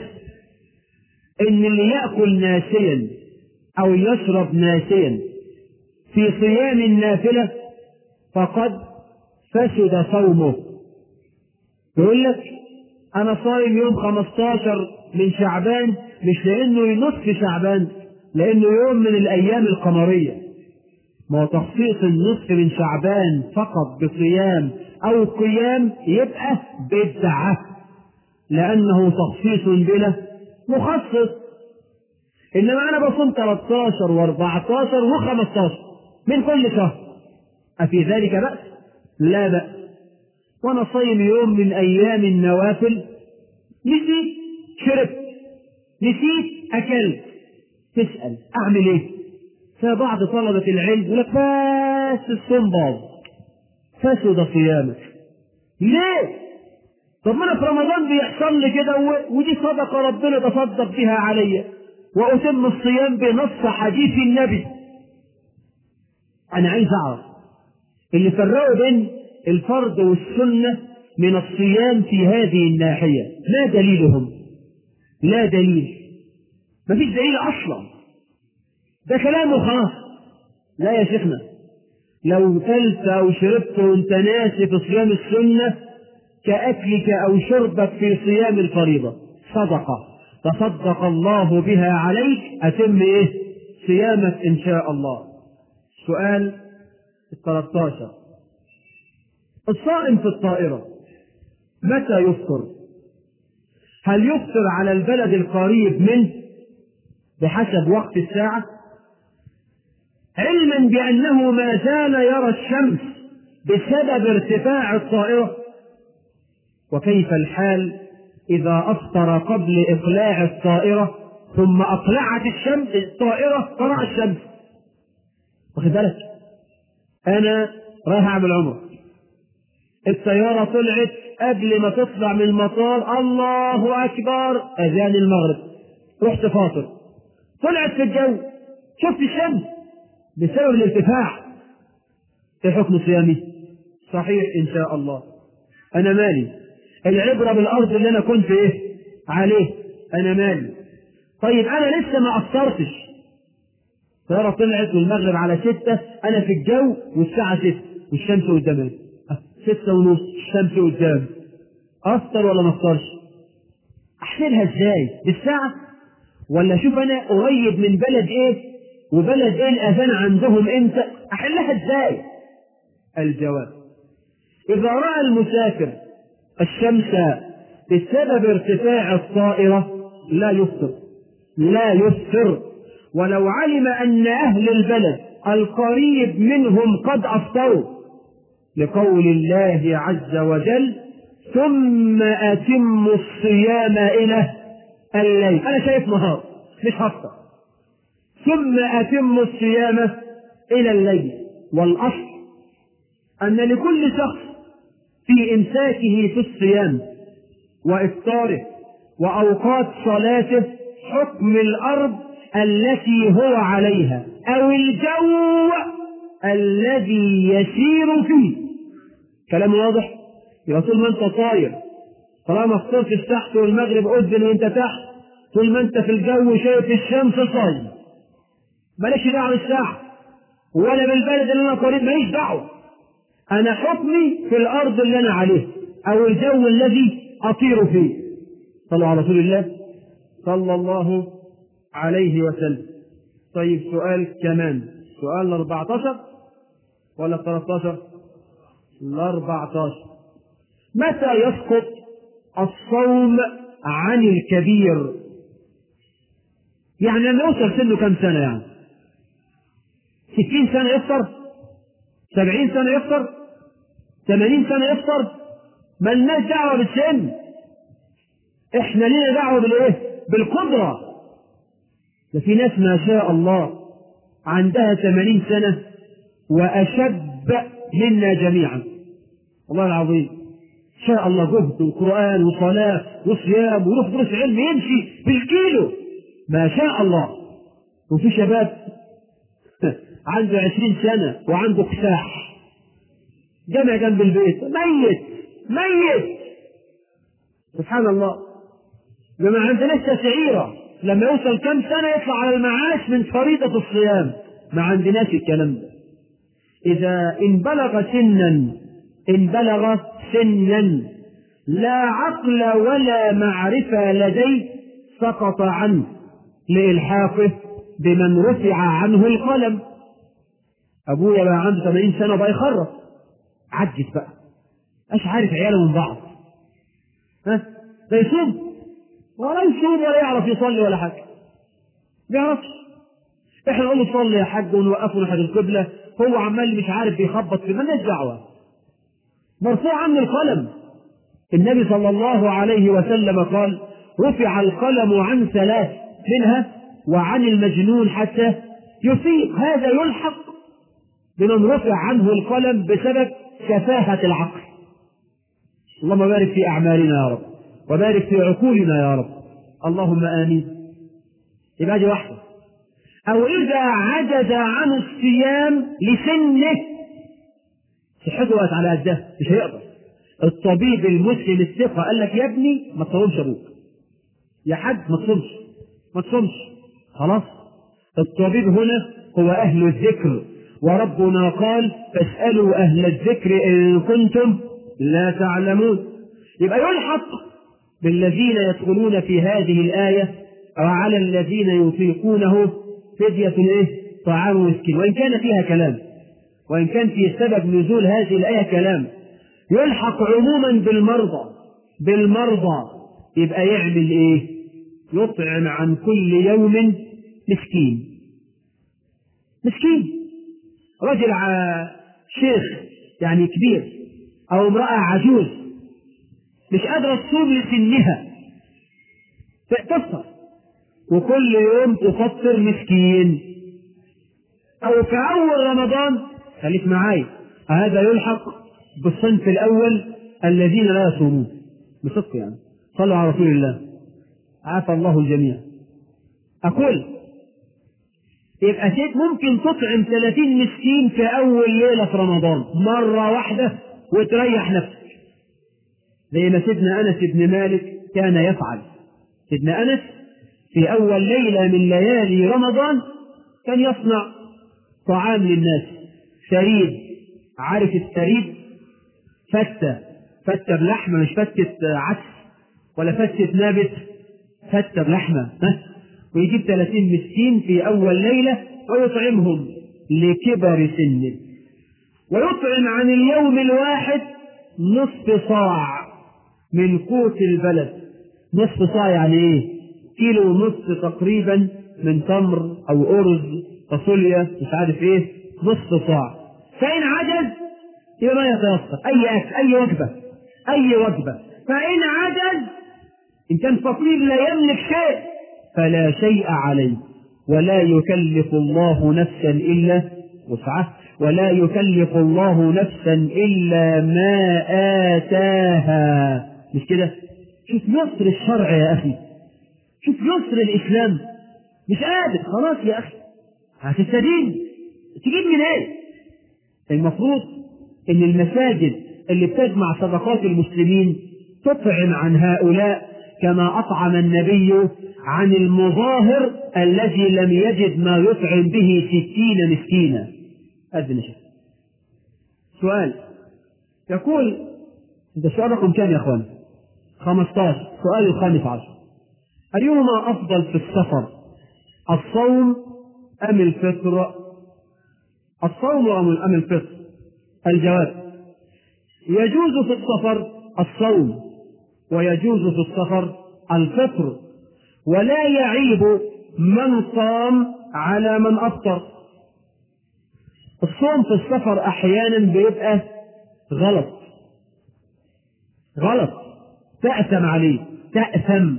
ان اللي يأكل ناسيا او يشرب ناسيا في صيام النافلة فقد فسد صومه يقول لك انا صايم يوم 15 من شعبان مش لانه نصف شعبان لانه يوم من الايام القمريه ما هو تخصيص النصف من شعبان فقط بصيام او قيام يبقى بدعه لانه تخصيص بلا مخصص انما انا بصوم 13 و14 و15 من كل شهر افي ذلك باس لا باس وانا صايم يوم من ايام النوافل نسيت شربت نسيت اكلت تسال اعمل ايه فبعض طلبة العلم يقول لك بس الصوم باظ فسد صيامك ليه؟ طب ما انا في رمضان بيحصل لي كده و- ودي صدقة ربنا تصدق بها عليا وأتم الصيام بنص حديث النبي أنا عايز أعرف اللي فرقوا بين الفرض والسنة من الصيام في هذه الناحية ما دليلهم؟ لا دليل مفيش دليل أصلا ده كلامه خلاص لا يا شيخنا لو كلت أو شربت وأنت ناسي في صيام السنة كأكلك أو شربك في صيام الفريضة صدقة تصدق الله بها عليك أتم إيه صيامك إن شاء الله سؤال الثلاثة الصائم في الطائرة متى يفطر هل يفطر على البلد القريب منه بحسب وقت الساعة علما بأنه ما زال يرى الشمس بسبب ارتفاع الطائرة وكيف الحال إذا أفطر قبل إقلاع الطائرة ثم أقلعت الشمس الطائرة طلع الشمس واخد بالك انا رايح اعمل عمره الطياره طلعت قبل ما تطلع من المطار الله اكبر اذان المغرب رحت فاطر طلعت في الجو شفت الشمس بسبب الارتفاع ايه حكم صيامي صحيح ان شاء الله انا مالي العبره بالارض اللي انا كنت ايه عليه انا مالي طيب انا لسه ما افطرتش الطياره طلعت والمغرب على ستة انا في الجو والساعه ستة والشمس قدامي ستة ونص الشمس قدام افطر ولا ما افطرش احسبها ازاي بالساعه ولا اشوف انا قريب من بلد ايه وبلد ايه الاذان عندهم امتى احلها ازاي الجواب اذا راى المسافر الشمس بسبب ارتفاع الطائره لا يفطر لا يفطر ولو علم ان اهل البلد القريب منهم قد افطروا لقول الله عز وجل ثم اتموا الصيام الى الليل انا شايف نهار مش هفطر ثم اتموا الصيام الى الليل والاصل ان لكل شخص في امساكه في الصيام وافطاره واوقات صلاته حكم الارض التي هو عليها او الجو الذي يسير فيه كلام واضح يبقى طول ما انت طاير طالما فطرتش تحت والمغرب اذن وانت تحت طول ما انت في الجو شايف الشمس صايم مالكش دعوه بالساعه ولا بالبلد اللي انا قريب ماليش دعوه انا حكمي في الارض اللي انا عليها او الجو الذي اطير فيه صلوا على رسول الله صلى الله عليه وسلم طيب سؤال كمان سؤال 14 ولا 13 ال 14 متى يسقط الصوم عن الكبير يعني لما يوصل سنه كم سنة يعني ستين سنة يفطر سبعين سنة يفطر ثمانين سنة يفطر ملناش دعوة بالسن احنا لينا دعوة بالايه بالقدرة ده في ناس ما شاء الله عندها ثمانين سنة وأشب منا جميعا والله العظيم شاء الله جهد وقرآن وصلاة وصيام وروح دروس علم يمشي بالكيلو ما شاء الله وفي شباب عنده عشرين سنة وعنده كساح جمع جنب البيت ميت ميت سبحان الله لما عندناش تسعيرة لما يوصل كم سنة يطلع على المعاش من فريضة الصيام ما عندناش الكلام ده إذا إن بلغ سنا إن بلغ سنا لا عقل ولا معرفة لديه سقط عنه لإلحاقه بمن رفع عنه القلم أبويا بقى عنده 80 سنة وبقى يخرف عجز بقى مش عارف عياله من بعض ها ده يصوم ولا يصوم ولا يعرف يصلي ولا حاجة ما يعرفش احنا نقول له صلي يا حاج ونوقفه ناحية القبلة هو عمال مش عارف بيخبط في مالناش دعوة مرفوع عنه القلم النبي صلى الله عليه وسلم قال رفع القلم عن ثلاث منها وعن المجنون حتى يفيق هذا يلحق بمن رفع عنه القلم بسبب سفاهة العقل اللهم بارك في أعمالنا يا رب وبارك في عقولنا يا رب اللهم آمين يبقى دي واحدة أو إذا عجز عن الصيام لسنه صحته بقت على قدها مش هيقدر الطبيب المسلم الثقة قال لك يا ابني ما تصومش أبوك يا حاج ما تصومش ما تصومش خلاص الطبيب هنا هو أهل الذكر وربنا قال فاسألوا أهل الذكر إن كنتم لا تعلمون يبقى يلحق بالذين يدخلون في هذه الآية وعلى الذين يطيقونه فدية إيه؟ طعام مسكين وإن كان فيها كلام وإن كان في سبب نزول هذه الآية كلام يلحق عموما بالمرضى بالمرضى يبقى يعمل إيه؟ يطعم عن كل يوم مسكين مسكين رجل شيخ يعني كبير أو امرأة عجوز مش قادرة تصوم لسنها تفطر وكل يوم تفطر مسكين أو في أول رمضان خليك معايا هذا يلحق بالصنف الأول الذين لا يصومون بصدق يعني صلوا على رسول الله عافى الله الجميع أقول يبقى شيء ممكن تطعم 30 مسكين في أول ليلة في رمضان مرة واحدة وتريح نفسك زي ما سيدنا أنس بن مالك كان يفعل سيدنا أنس في أول ليلة من ليالي رمضان كان يصنع طعام للناس ثريد عارف الثريد فتة فتة بلحمة مش فتة عدس ولا فتة نابت فتة بلحمة ها ويجيب 30 مسكين في أول ليلة ويطعمهم لكبر سنه ويطعم عن اليوم الواحد نصف صاع من قوت البلد نصف صاع يعني ايه كيلو ونصف تقريبا من تمر او ارز فاصوليا مش عارف ايه نصف صاع فان عجز يبقى ما يتيسر اي اكل اي وجبه اي وجبه فان عجز ان كان فقير لا يملك شيء فلا شيء عليه ولا يكلف الله نفسا الا وسعها ولا يكلف الله نفسا الا ما اتاها مش كده شوف يسر الشرع يا اخي شوف يسر الاسلام مش قادر خلاص يا اخي هتستدين تجيب من ايه المفروض ان المساجد اللي بتجمع صدقات المسلمين تطعم عن هؤلاء كما اطعم النبي عن المظاهر الذي لم يجد ما يطعم به ستين مسكينا أذن شيء سؤال يقول ده سؤال رقم كام يا اخوان 15 سؤال الخامس عشر أيهما أفضل في السفر الصوم أم الفطر الصوم أم الفطر الجواب يجوز في السفر الصوم ويجوز في السفر الفطر ولا يعيب من صام على من أفطر الصوم في السفر أحيانا بيبقى غلط غلط تأثم عليه تأثم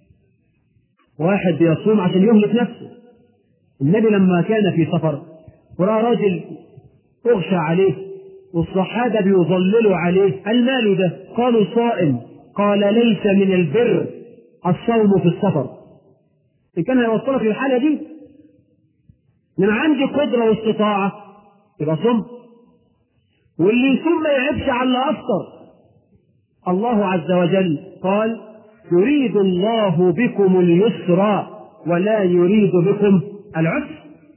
واحد بيصوم عشان يهلك نفسه النبي لما كان في سفر ورأى راجل أغشى عليه والصحابة بيظللوا عليه المال ده قالوا صائم قال ليس من البر الصوم في السفر إن كان هيوصلك في الحالة دي من عندي قدرة واستطاعة يبقى صم واللي يصوم ما يعيبش على اللي أفطر الله عز وجل قال يريد الله بكم اليسر ولا يريد بكم العسر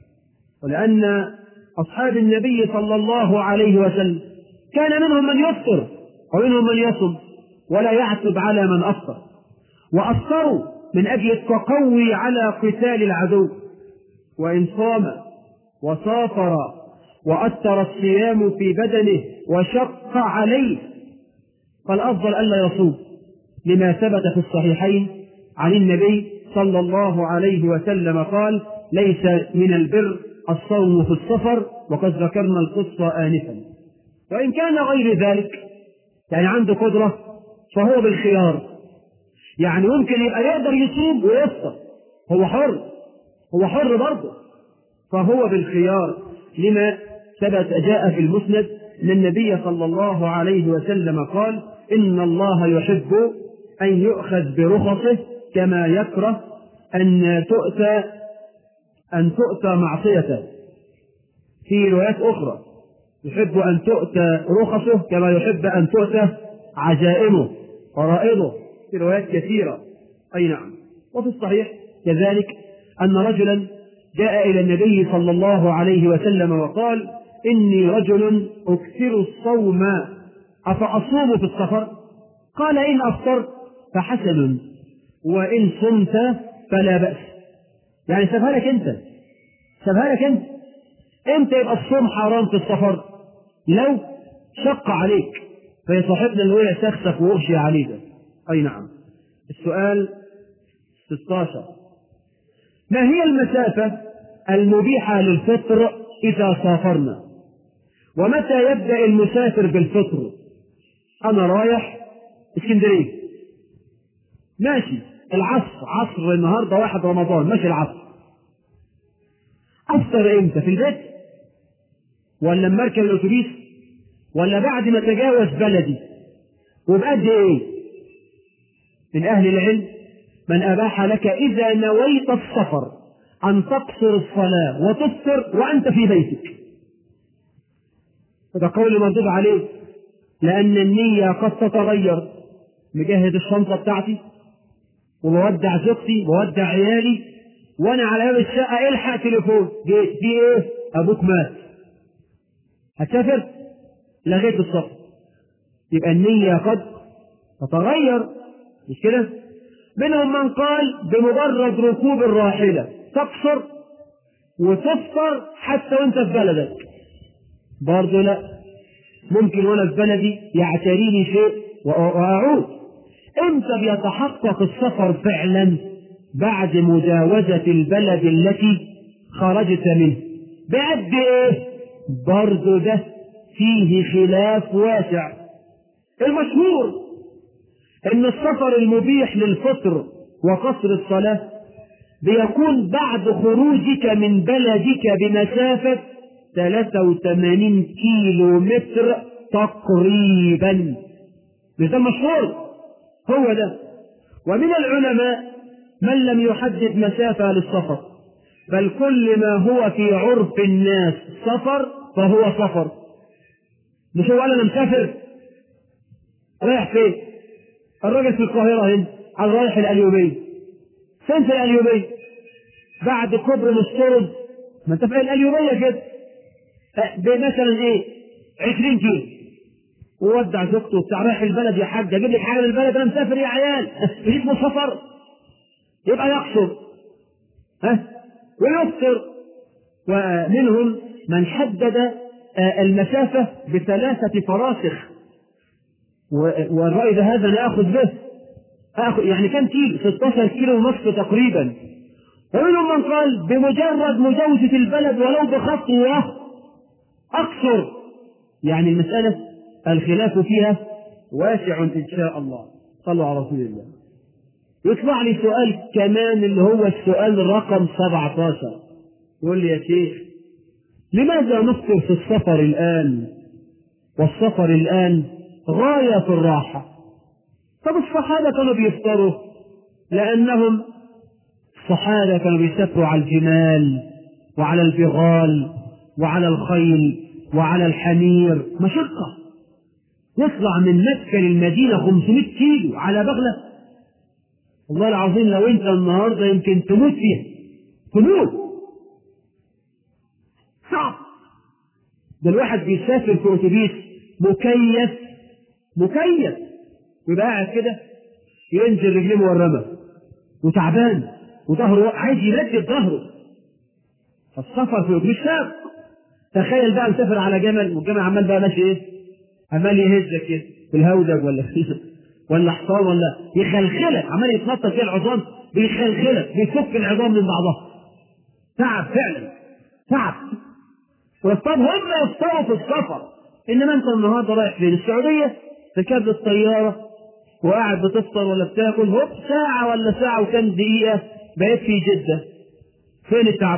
ولأن أصحاب النبي صلى الله عليه وسلم كان منهم من يفطر ومنهم من يصم ولا يعتب على من أفطر وأفطروا من أجل التقوي على قتال العدو وإن صام وسافر وأثر الصيام في بدنه وشق عليه فالأفضل ألا يصوم لما ثبت في الصحيحين عن النبي صلى الله عليه وسلم قال ليس من البر الصوم في السفر وقد ذكرنا القصة آنفا وإن كان غير ذلك يعني عنده قدرة فهو بالخيار يعني ممكن يبقى يقدر يصوم ويفطر هو حر هو حر برضه فهو بالخيار لما ثبت جاء في المسند ان النبي صلى الله عليه وسلم قال ان الله يحب ان يؤخذ برخصه كما يكره ان تؤتى ان تؤتى معصيته في روايات اخرى يحب ان تؤتى رخصه كما يحب ان تؤتى عجائمه فرائضه في روايات كثيره اي نعم وفي الصحيح كذلك ان رجلا جاء الى النبي صلى الله عليه وسلم وقال إني رجل أكثر الصوم أفأصوم في السفر؟ قال إن أفطرت فحسن وإن صمت فلا بأس يعني سابها لك أنت سابها لك أنت أنت يبقى الصوم حرام في السفر لو شق عليك فهي صاحبنا اللي وقع سخسخ وأغشي عليه ده أي نعم السؤال 16 ما هي المسافة المبيحة للفطر إذا سافرنا ومتى يبدأ المسافر بالفطر أنا رايح اسكندرية ماشي العصر عصر النهاردة واحد رمضان ماشي العصر أفطر إمتى في البيت ولا لما اركب الاتوبيس ولا بعد ما اتجاوز بلدي وبقد ايه من اهل العلم من اباح لك اذا نويت السفر ان تقصر الصلاه وتفطر وانت في بيتك هذا قول مردود عليه لان النيه قد تتغير مجهز الشنطه بتاعتي وبودع زوجتي بودع عيالي وانا على باب الشقه الحق تليفون جيت في ايه ابوك مات هتسافر لغيت السفر يبقى النية قد تتغير مش كده منهم من قال بمجرد ركوب الراحلة تقصر وتفطر حتى وانت في بلدك برضه لا ممكن وانا في بلدي يعتريني شيء واعود امتى بيتحقق السفر فعلا بعد مجاوزة البلد التي خرجت منه بعد ايه برضه ده فيه خلاف واسع المشهور ان السفر المبيح للفطر وقصر الصلاة بيكون بعد خروجك من بلدك بمسافة 83 كيلو متر تقريبا مش ده المشهور هو ده ومن العلماء من لم يحدد مسافة للسفر بل كل ما هو في عرف الناس سفر فهو سفر مش هو قال انا مسافر رايح فين الراجل في القاهرة هنا على رايح الأليوبية فين في الأليوبية بعد كبر مسترد ما انت في الأليوبية كده مثلا ايه 20 كيلو وودع زوجته وبتاع رايح البلد يا حاج اجيب لك حاجه من البلد انا مسافر يا عيال مش اسمه سفر يبقى يقصر ها ويفطر ومنهم من حدد المسافة بثلاثة فراسخ والرأي ده هذا أنا آخذ به آخذ يعني كم كيلو 16 كيلو ونصف تقريبا ومنهم من قال بمجرد مجاوزة البلد ولو بخطوة أقصر يعني المسألة الخلاف فيها واسع إن شاء الله صلوا على رسول الله يطلع لي سؤال كمان اللي هو السؤال رقم 17 يقول لي يا شيخ لماذا نفطر في السفر الآن والسفر الآن غاية في الراحة طب الصحابة كانوا بيفطروا لأنهم الصحابة كانوا بيسافروا على الجمال وعلى البغال وعلى الخيل وعلى الحمير مشقة يطلع من مكة للمدينة 500 كيلو على بغلة والله العظيم لو انت النهارده يمكن تموت فيها تموت صعب ده الواحد بيسافر في اتوبيس مكيف مكيف ويبقى قاعد كده ينزل رجليه مورمه وتعبان وظهره عايز يركب ظهره فالسفر في اتوبيس شاق تخيل بقى مسافر على جمل والجمل عمال بقى ماشي ايه؟ عمال يهزك كده في الهودج ولا ولا حصان ولا يخلخلك عمال يتنطط فيها العظام بيخلخلك بيفك العظام من بعضها تعب فعلا تعب طب هم يفطروا في السفر انما انت النهارده رايح فين السعوديه ركبت الطياره وقاعد بتفطر ولا بتاكل هوب ساعه ولا ساعه وكام دقيقه بقيت في جده فين التعب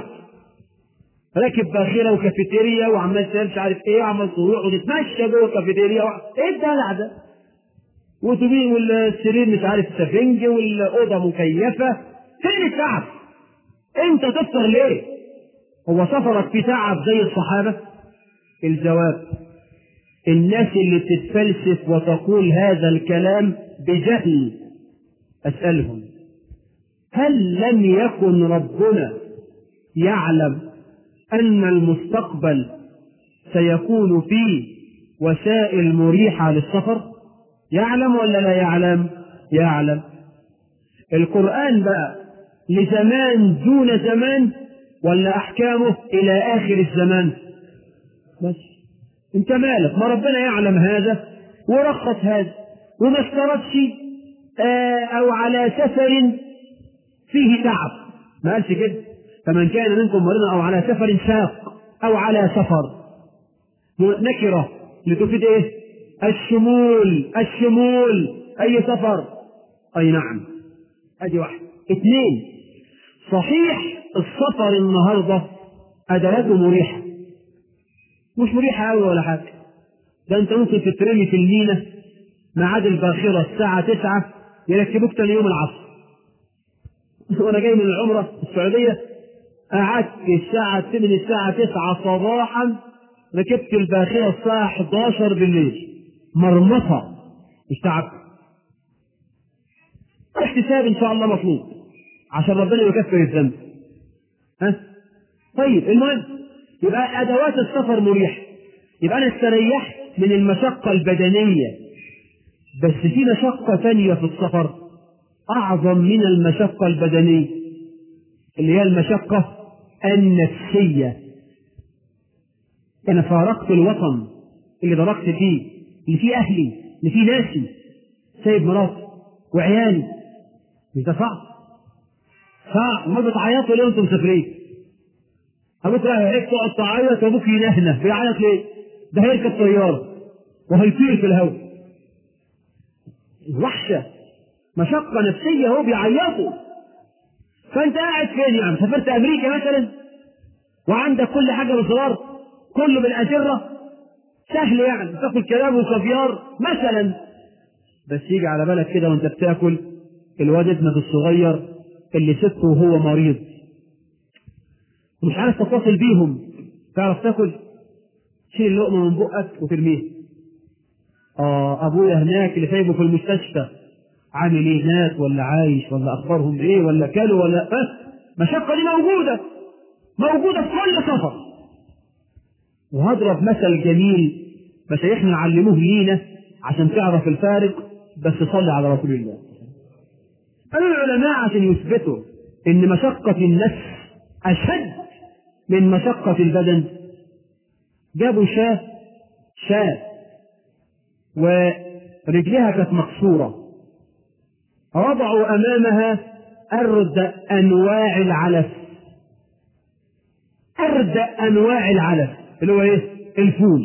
راكب باخره وكافيتيريا وعمال مش عارف ايه وعمال تروح وتتمشى جوه الكافيتيريا و... ايه الدلع ده؟ وتبي والسرير مش عارف سفنج والاوضه مكيفه فين التعب؟ انت تفطر ليه؟ هو سفرك في تعب زي الصحابه؟ الجواب الناس اللي بتتفلسف وتقول هذا الكلام بجهل اسالهم هل لم يكن ربنا يعلم ان المستقبل سيكون فيه وسائل مريحه للسفر يعلم ولا لا يعلم يعلم القران بقى لزمان دون زمان ولا احكامه الى اخر الزمان بس انت مالك ما ربنا يعلم هذا ورخص هذا وما اشترطش آه او على سفر فيه تعب ما قالش كده فمن كان منكم مريضا او على سفر شاق او على سفر نكره لتفيد ايه الشمول الشمول اي سفر اي نعم ادي واحد اثنين صحيح السفر النهارده ادواته مريحه مش مريحة أوي ولا حاجة ده أنت ممكن تترمي في المينا ميعاد الباخرة الساعة تسعة يركبوك تاني يوم العصر وأنا جاي من العمرة السعودية قعدت الساعة من الساعة تسعة صباحا ركبت الباخرة الساعة 11 بالليل مرمطة مش تعب احتساب إن شاء الله مطلوب عشان ربنا يكفر الذنب ها طيب المهم يبقى ادوات السفر مريحه يبقى انا استريحت من المشقه البدنيه بس في مشقه ثانيه في السفر اعظم من المشقه البدنيه اللي هي المشقه النفسيه انا فارقت الوطن اللي دركت فيه اللي فيه اهلي اللي فيه ناسي سايب مراتي وعيالي مش ده صعب صعب ما بتعيطوا ليه وانتم مسافرين ابوك رايح هيك تقعد تعيط وابوك ينهنه بيعيط ليه؟ ده هيركب طياره وهيطير في الهواء وحشه مشقه نفسيه هو بيعيطوا فانت قاعد فين يعني سافرت امريكا مثلا وعندك كل حاجه بصغار كله بالاجره سهل يعني تاكل كلام وكافيار مثلا بس يجي على بالك كده وانت بتاكل الواد ابنك الصغير اللي سبته وهو مريض ومش عارف تتصل بيهم تعرف تاكل شيل اللقمه من بقك وترميها اه ابويا هناك اللي سايبه في المستشفى عامل ايه هناك ولا عايش ولا اخبارهم ايه ولا كلوا ولا اه المشقه دي موجوده موجوده في كل سفر وهضرب مثل جميل مشايخنا علموه لينا عشان تعرف الفارق بس صلي على رسول الله قالوا العلماء عشان يثبتوا ان مشقه النفس اشد من مشقة البدن جابوا شاة شاة ورجلها كانت مكسورة وضعوا أمامها أرد أنواع العلف أرد أنواع العلف اللي هو إيه؟ الفول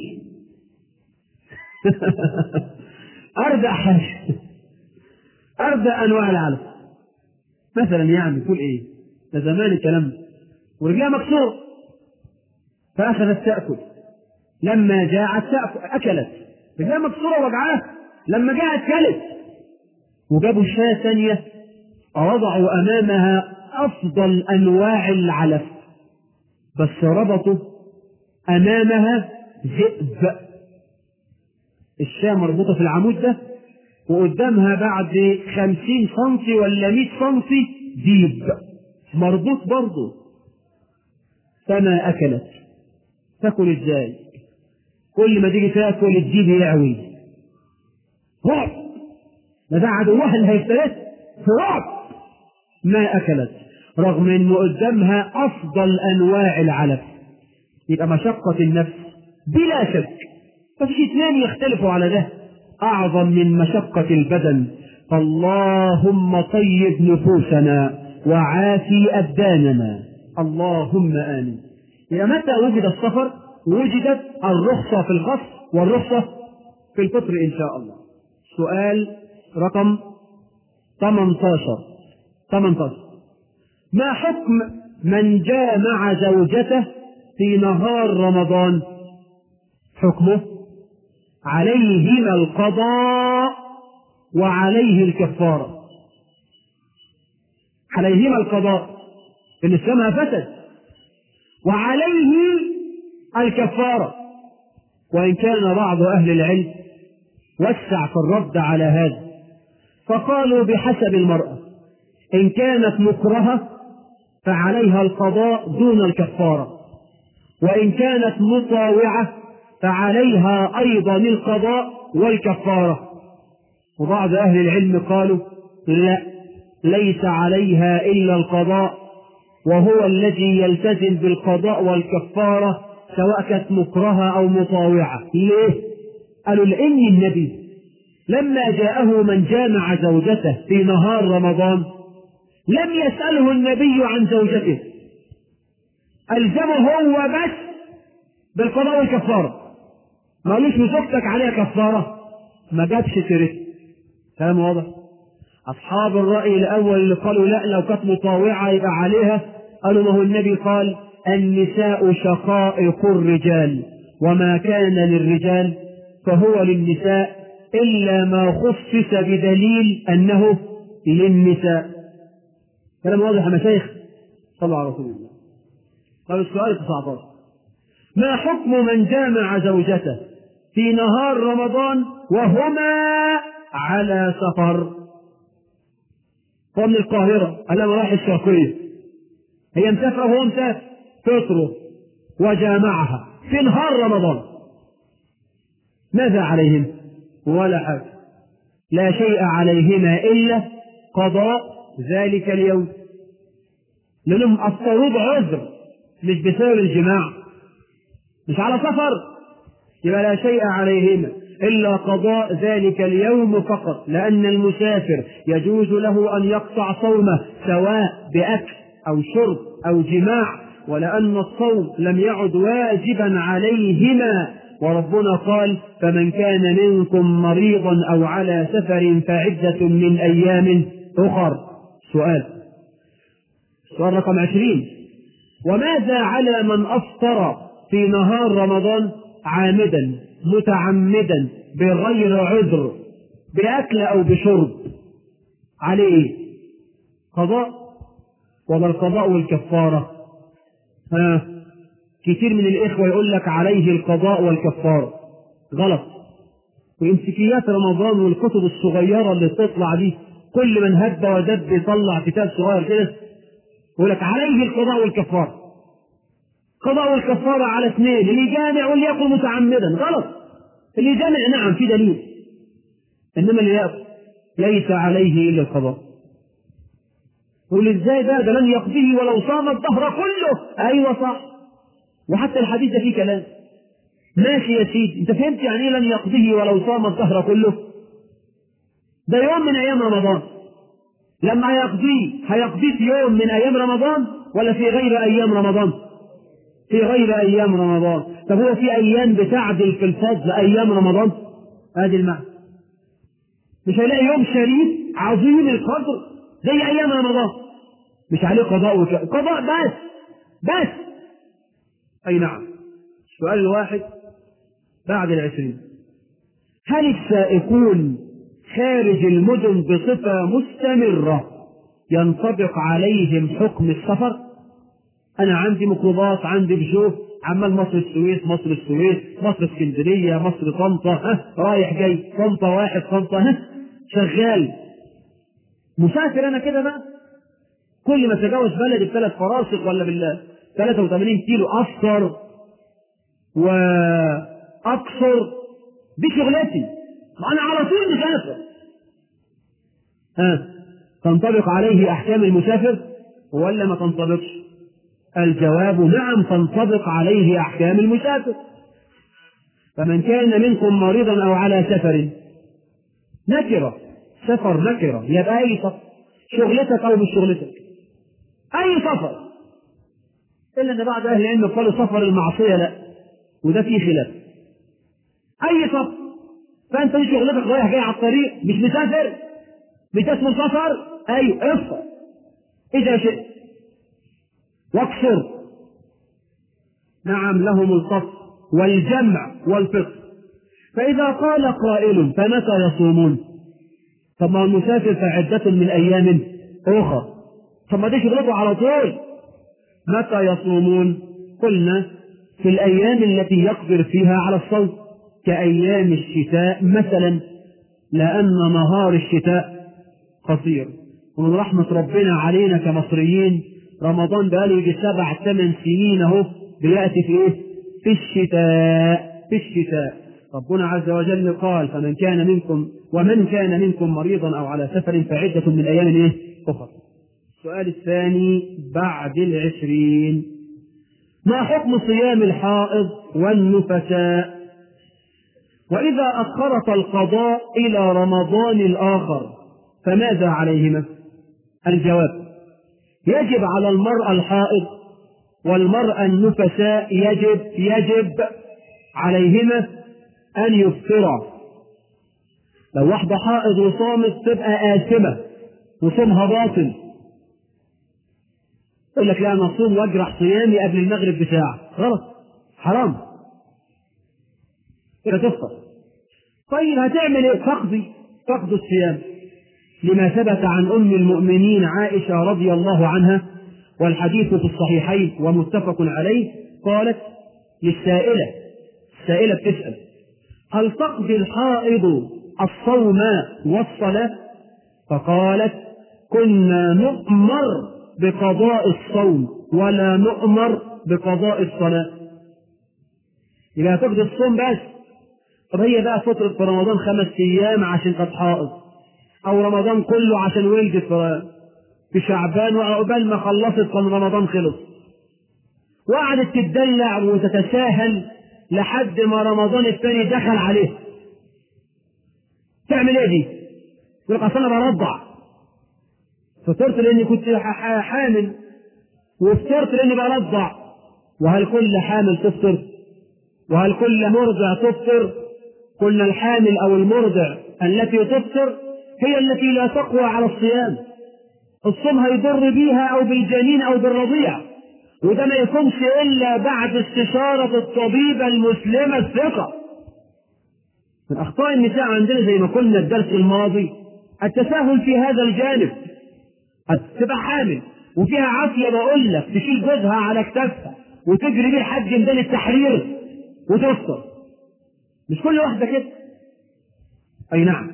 أرد حاجة أرد أنواع العلف مثلا يعني فول إيه؟ ده زمان الكلام ده ورجلها مكسورة فأخذت تأكل لما جاعت تأكل أكلت رجلها مكسورة وجعها لما جاءت كلت وجابوا شاة ثانية وضعوا أمامها أفضل أنواع العلف بس ربطوا أمامها ذئب الشاة مربوطة في العمود ده وقدامها بعد خمسين سنتي ولا مئة سنتي ديب مربوط برضه فما أكلت تاكل ازاي كل ما تيجي تاكل الديب يعوي رعب ما ده عدوها اللي هيفترس رعب ما أكلت رغم انه قدامها افضل انواع العلف يبقى مشقة النفس بلا شك مفيش اثنين يختلفوا على ده اعظم من مشقة البدن فاللهم طيب نفوسنا وعافي ابداننا اللهم امين يبقى متى وجد السفر وجدت الرخصة في الغصب والرخصة في الفطر ان شاء الله سؤال رقم 18 18 ما حكم من جامع زوجته في نهار رمضان حكمه عليهما القضاء وعليه الكفارة عليهما القضاء الإسلام فسد وعليه الكفارة وإن كان بعض أهل العلم وسع في الرد على هذا فقالوا بحسب المرأة إن كانت مكرهة فعليها القضاء دون الكفارة وإن كانت مطاوعة فعليها أيضا القضاء والكفارة وبعض أهل العلم قالوا لا ليس عليها إلا القضاء وهو الذي يلتزم بالقضاء والكفارة سواء كانت مكرهة أو مطاوعة ليه؟ قالوا لأن النبي لما جاءه من جامع زوجته في نهار رمضان لم يسأله النبي عن زوجته ألزمه هو بس بالقضاء والكفارة ما قالوش زوجتك عليها كفارة ما جابش سيرته كلام واضح أصحاب الرأي الأول اللي قالوا لا لو كانت مطاوعة يبقى عليها قالوا ما هو النبي قال النساء شقائق الرجال وما كان للرجال فهو للنساء إلا ما خصص بدليل أنه للنساء كلام واضح يا مشايخ صلى على رسول الله طيب السؤال 19 ما حكم من جامع زوجته في نهار رمضان وهما على سفر هو من القاهرة أنا رايح الشرقية هي مسافرة وهو مسافر فطره وجامعها في نهار رمضان ماذا عليهم؟ ولا حاجة لا شيء عليهما إلا قضاء ذلك اليوم لأنهم أفطروا بعذر مش بسبب الجماع مش على سفر يبقى لا شيء عليهما إلا قضاء ذلك اليوم فقط لأن المسافر يجوز له أن يقطع صومه سواء بأكل أو شرب أو جماع ولأن الصوم لم يعد واجبا عليهما وربنا قال فمن كان منكم مريضا أو على سفر فعدة من أيام أخر سؤال سؤال رقم عشرين وماذا على من أفطر في نهار رمضان عامدا متعمدا بغير عذر بأكل أو بشرب عليه إيه؟ قضاء ولا القضاء والكفارة ها كتير من الإخوة يقول لك عليه القضاء والكفارة غلط وإمسكيات رمضان والكتب الصغيرة اللي بتطلع دي كل من هب ودب يطلع كتاب صغير كده يقول لك عليه القضاء والكفارة قضاء والكفارة على اثنين اللي جامع واللي يأكل متعمدا غلط اللي جامع نعم في دليل إنما اللي يأكل ليس عليه إلا القضاء يقول ازاي ده ده لن يقضيه ولو صام الدهر كله ايوه صح وحتى الحديث ده فيه كلام ماشي يا سيدي انت فهمت يعني ايه لن يقضيه ولو صام الدهر كله ده يوم من ايام رمضان لما هيقضيه هيقضيه في يوم من ايام رمضان ولا في غير ايام رمضان في غير ايام رمضان طب هو في ايام بتعدل في الفضل ايام رمضان ادي المعنى مش هيلاقي يوم شريف عظيم القدر زي ايام رمضان مش عليه قضاء وك... قضاء بس بس اي نعم السؤال الواحد بعد العشرين هل السائقون خارج المدن بصفة مستمرة ينطبق عليهم حكم السفر أنا عندي ميكروباص عندي بجو عمال مصر السويس مصر السويس مصر اسكندرية مصر طنطا ها رايح جاي طنطا واحد طنطا ها شغال مسافر أنا كده بقى كل ما تجاوز بلدي بثلاث فراسخ ولا بال 83 كيلو أفطر وأقصر دي شغلتي أنا على طول مسافر ها تنطبق عليه أحكام المسافر ولا ما تنطبقش؟ الجواب نعم تنطبق عليه أحكام المسافر فمن كان منكم مريضا أو على سفر نكرة سفر نكرة يبقى أي سفر شغلتك أو مش شغلتك أي سفر إلا أن بعض أهل العلم قالوا سفر المعصية لا وده فيه خلاف أي سفر فأنت دي شغلتك رايح جاي على الطريق مش مسافر مش اسمه سفر أيوه افطر إذا شئت واقصر نعم لهم القصر والجمع والفطر فإذا قال قائل فمتى يصومون طب ما المسافر فعدة من أيام أخرى طب ما دي شغلته على طول متى يصومون قلنا في الأيام التي يقدر فيها على الصوم كأيام الشتاء مثلا لأن نهار الشتاء قصير ومن رحمة ربنا علينا كمصريين رمضان بقاله يجي سبع ثمان سنين اهو بيأتي في ايه؟ في الشتاء في الشتاء ربنا عز وجل قال فمن كان منكم ومن كان منكم مريضا او على سفر فعدة من ايام ايه؟ اخرى. السؤال الثاني بعد العشرين ما حكم صيام الحائض والنفساء؟ وإذا أخرت القضاء إلى رمضان الآخر فماذا عليهما؟ الجواب يجب على المرأة الحائض والمرأة النفساء يجب يجب عليهما أن يفطرا لو واحدة حائض وصامت تبقى آثمة وصومها باطل يقول لك لا أنا أصوم وأجرح صيامي قبل المغرب بساعة غلط حرام يبقى تفطر طيب هتعمل ايه تقضي تقضي الصيام لما ثبت عن ام المؤمنين عائشه رضي الله عنها والحديث في الصحيحين ومتفق عليه قالت للسائله السائله بتسال هل تقضي الحائض الصوم والصلاه فقالت كنا نؤمر بقضاء الصوم ولا نؤمر بقضاء الصلاه يبقى تقضي الصوم بس طب هي بقى فترة في رمضان خمس أيام عشان كانت حائض أو رمضان كله عشان ولدت في- في شعبان وعقبال ما خلصت كان رمضان خلص وقعدت تتدلع وتتساهل لحد ما رمضان الثاني دخل عليه تعمل ايه دي؟ يقول لك اصل انا برضع فطرت لاني كنت ح- ح- حامل وفطرت لاني برضع وهل كل حامل تفطر؟ وهل كل مرضع تفطر؟ قلنا الحامل او المرضع التي تفطر هي التي لا تقوى على الصيام الصوم هيضر بيها او بالجنين او بالرضيع وده ما يكونش الا بعد استشاره الطبيبه المسلمه الثقه من اخطاء النساء عندنا زي ما قلنا الدرس الماضي التساهل في هذا الجانب تبقى حامل وفيها عافيه بقول لك تشيل جوزها على كتافها وتجري بيه لحد ميدان التحرير وتفطر مش كل واحده كده اي نعم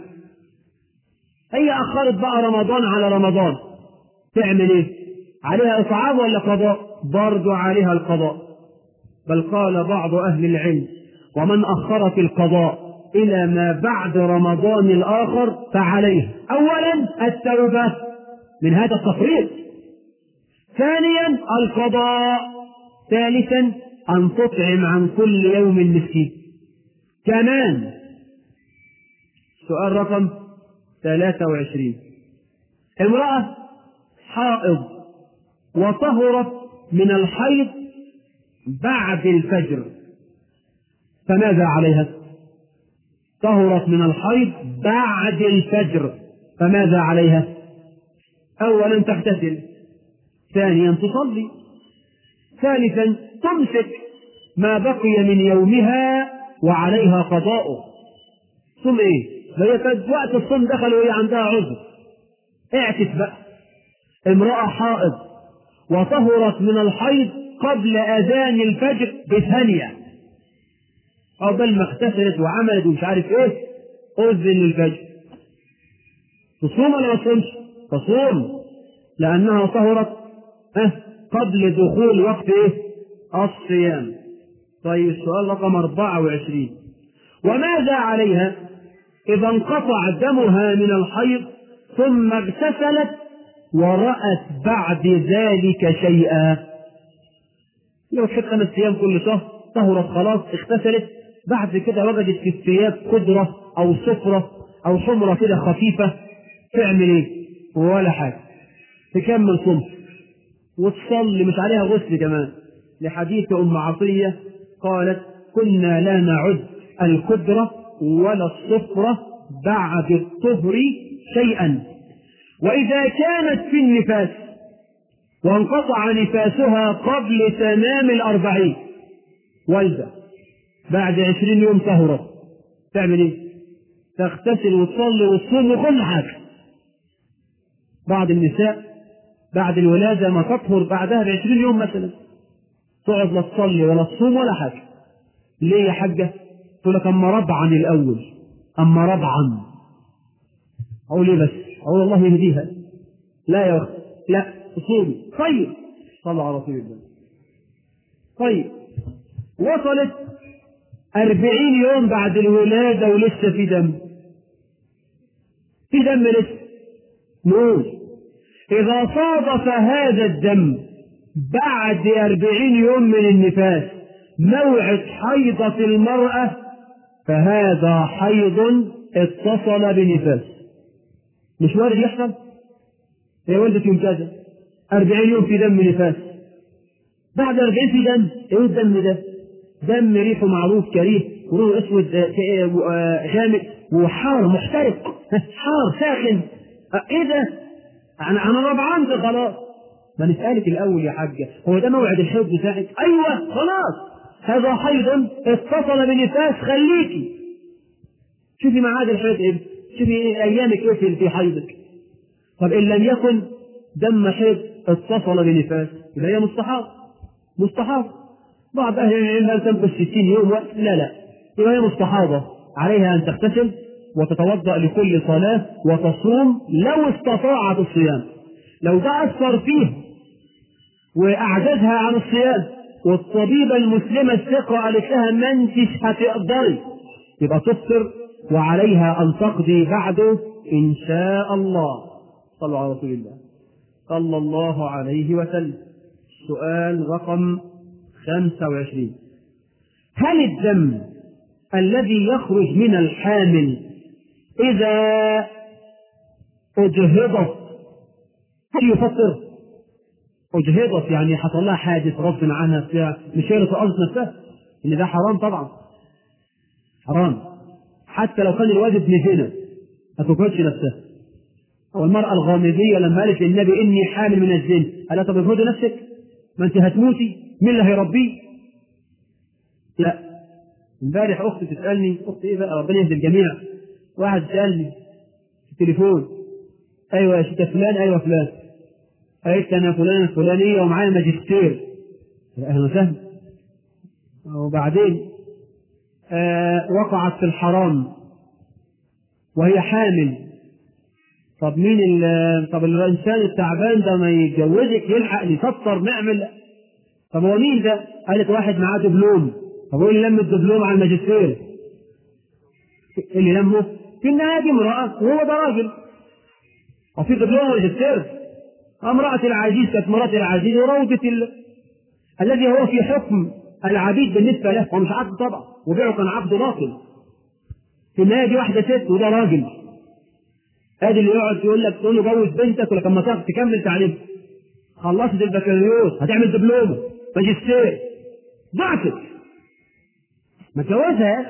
هي اخرت بقى رمضان على رمضان تعمل ايه عليها اطعام ولا قضاء برضو عليها القضاء بل قال بعض اهل العلم ومن اخر في القضاء الى ما بعد رمضان الاخر فعليه اولا التوبه من هذا التفريط ثانيا القضاء ثالثا ان تطعم عن كل يوم مسكين كمان سؤال رقم 23 امرأة حائض وطهرت من الحيض بعد الفجر فماذا عليها؟ طهرت من الحيض بعد الفجر فماذا عليها؟ أولا تغتسل ثانيا تصلي ثالثا تمسك ما بقي من يومها وعليها قضاؤه ثم ايه ده هي كانت وقت الصوم دخل وهي عندها عذر اعكس بقى امرأة حائض وطهرت من الحيض قبل أذان الفجر بثانية قبل ما اغتسلت وعملت ومش عارف ايه أذن الفجر تصوم ولا ما تصومش؟ تصوم لأنها طهرت اه قبل دخول وقت ايه؟ الصيام طيب السؤال رقم 24 وماذا عليها إذا انقطع دمها من الحيض ثم اغتسلت ورأت بعد ذلك شيئا لو تحط خمس أيام كل شهر طهرت خلاص اغتسلت بعد كده وجدت في الثياب قدرة أو صفرة أو حمرة كده خفيفة تعمل إيه؟ ولا حاجة تكمل صمت وتصلي مش عليها غسل كمان لحديث أم عطية قالت كنا لا نعد القدرة ولا الصفرة بعد الطهر شيئا وإذا كانت في النفاس وانقطع نفاسها قبل تمام الأربعين والدة بعد عشرين يوم طهرت تعمل ايه؟ تغتسل وتصلي وتصوم وكل حاجة بعض النساء بعد الولادة ما تطهر بعدها بعشرين يوم مثلا تقعد لا تصلي ولا تصوم ولا حاجة ليه يا حاجة؟ تقول لك أما ربعا الأول أما ربعا أقول إيه بس؟ أقول الله يهديها لا يا أخي لا تصومي طيب صلى على رسول الله طيب وصلت أربعين يوم بعد الولادة ولسه في دم في دم لسه نقول إذا صادف هذا الدم بعد أربعين يوم من النفاس موعد حيضة المرأة فهذا حيض اتصل بنفاس مش وارد يحصل هي ولدت يوم كذا أربعين يوم في دم نفاس بعد أربعين في دم إيه الدم ده دم ريحه معروف كريه ولونه أسود غامق وحار محترق حار ساخن إيه ده أنا أنا ربعان ده خلاص ما نسألك الأول يا حاجة هو ده موعد الحيض بتاعك؟ أيوه خلاص هذا حيض اتصل بنفاس خليكي شوفي معاد الحيض ايه شوفي ايامك ايه في حيضك طب ان لم يكن دم حيض اتصل بنفاس يبقى هي مستحاض مستحاض بعض اهل العلم هل تنقص 60 يوم وقت لا لا يبقى هي مستحاضه عليها ان تغتسل وتتوضا لكل صلاه وتصوم لو استطاعت الصيام لو ده اثر فيه واعجزها عن الصيام والطبيبة المسلمة الثقة قالت لها ما انتش هتقدري يبقى تفطر وعليها أن تقضي بعده إن شاء الله صلوا على رسول الله صلى الله عليه وسلم سؤال رقم 25 هل الدم الذي يخرج من الحامل إذا أجهضت هل يفطر؟ أجهضت يعني حصل لها حادث غصب عنها بتاع مش هي اللي تقصد نفسها إن ده حرام طبعا حرام حتى لو كان الواد ابن زنا ما تجهضش نفسها أو المرأة الغامضية لما قالت للنبي إني حامل من الزنا قال طب اجهضي نفسك ما أنت هتموتي مين اللي هيربيه؟ لا امبارح أختي تسألني أختي إيه بقى ربنا يهدي الجميع واحد سألني في التليفون أيوه يا شيخ فلان أيوه فلان قالت انا فلان الفلانيه ومعايا ماجستير اهلا وسهلا وبعدين آه وقعت في الحرام وهي حامل طب مين طب الانسان التعبان ده ما يتجوزك يلحق يفطر نعمل طب هو مين ده؟ قالت واحد معاه دبلوم طب هو اللي لم الدبلوم على الماجستير اللي لمه في النهايه دي امراه وهو ده راجل وفي دبلوم ماجستير امرأة العزيز كانت مرات العزيز وروضة ال... الذي هو في حكم العبيد بالنسبة له هو مش عبد طبعا وبيعه كان عبد باطل في النهاية دي واحدة ست وده راجل ادي اللي يقعد يقول لك تقول له جوز بنتك ولكن ما تعرف تكمل تعليم خلصت البكالوريوس هتعمل دبلومة ماجستير ضعفت ما تجوزها يا اخي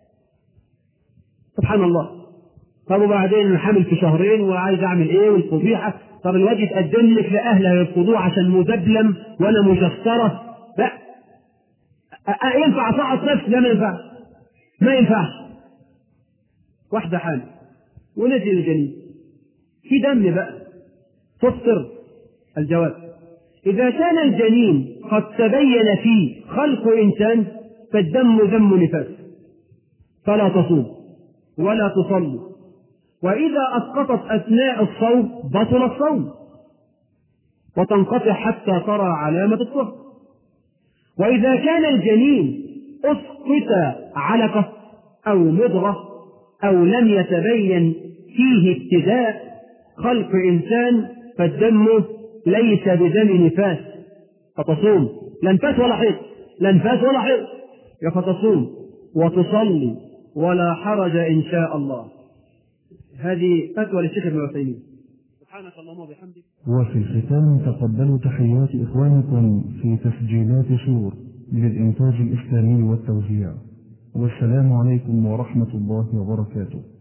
سبحان الله طب وبعدين انا حامل في شهرين وعايز اعمل ايه والفضيحه طب الواد يتقدم لك لاهلها يرفضوه عشان مدبلم وانا مجسره لا ينفع اصعد نفسي لا ما ينفعش ما ينفعش واحده حامل ونزل الجنين في دم بقى تفطر الجواب إذا كان الجنين قد تبين فيه خلق إنسان فالدم دم نفاس فلا تصوم ولا تصلي وإذا أسقطت أثناء الصوم بطل الصوم وتنقطع حتى ترى علامة الطهر وإذا كان الجنين أسقط علقة أو مضغة أو لم يتبين فيه ابتداء خلق إنسان فالدم ليس بدم نفاس فتصوم لا نفاس ولا حيض لا نفاس ولا حيض فتصوم وتصلي ولا حرج إن شاء الله هذه فتوى للشيخ ابن عثيمين سبحانك اللهم وبحمدك وفي الختام تقبلوا تحيات إخوانكم في تسجيلات شور للإنتاج الإسلامي والتوزيع والسلام عليكم ورحمة الله وبركاته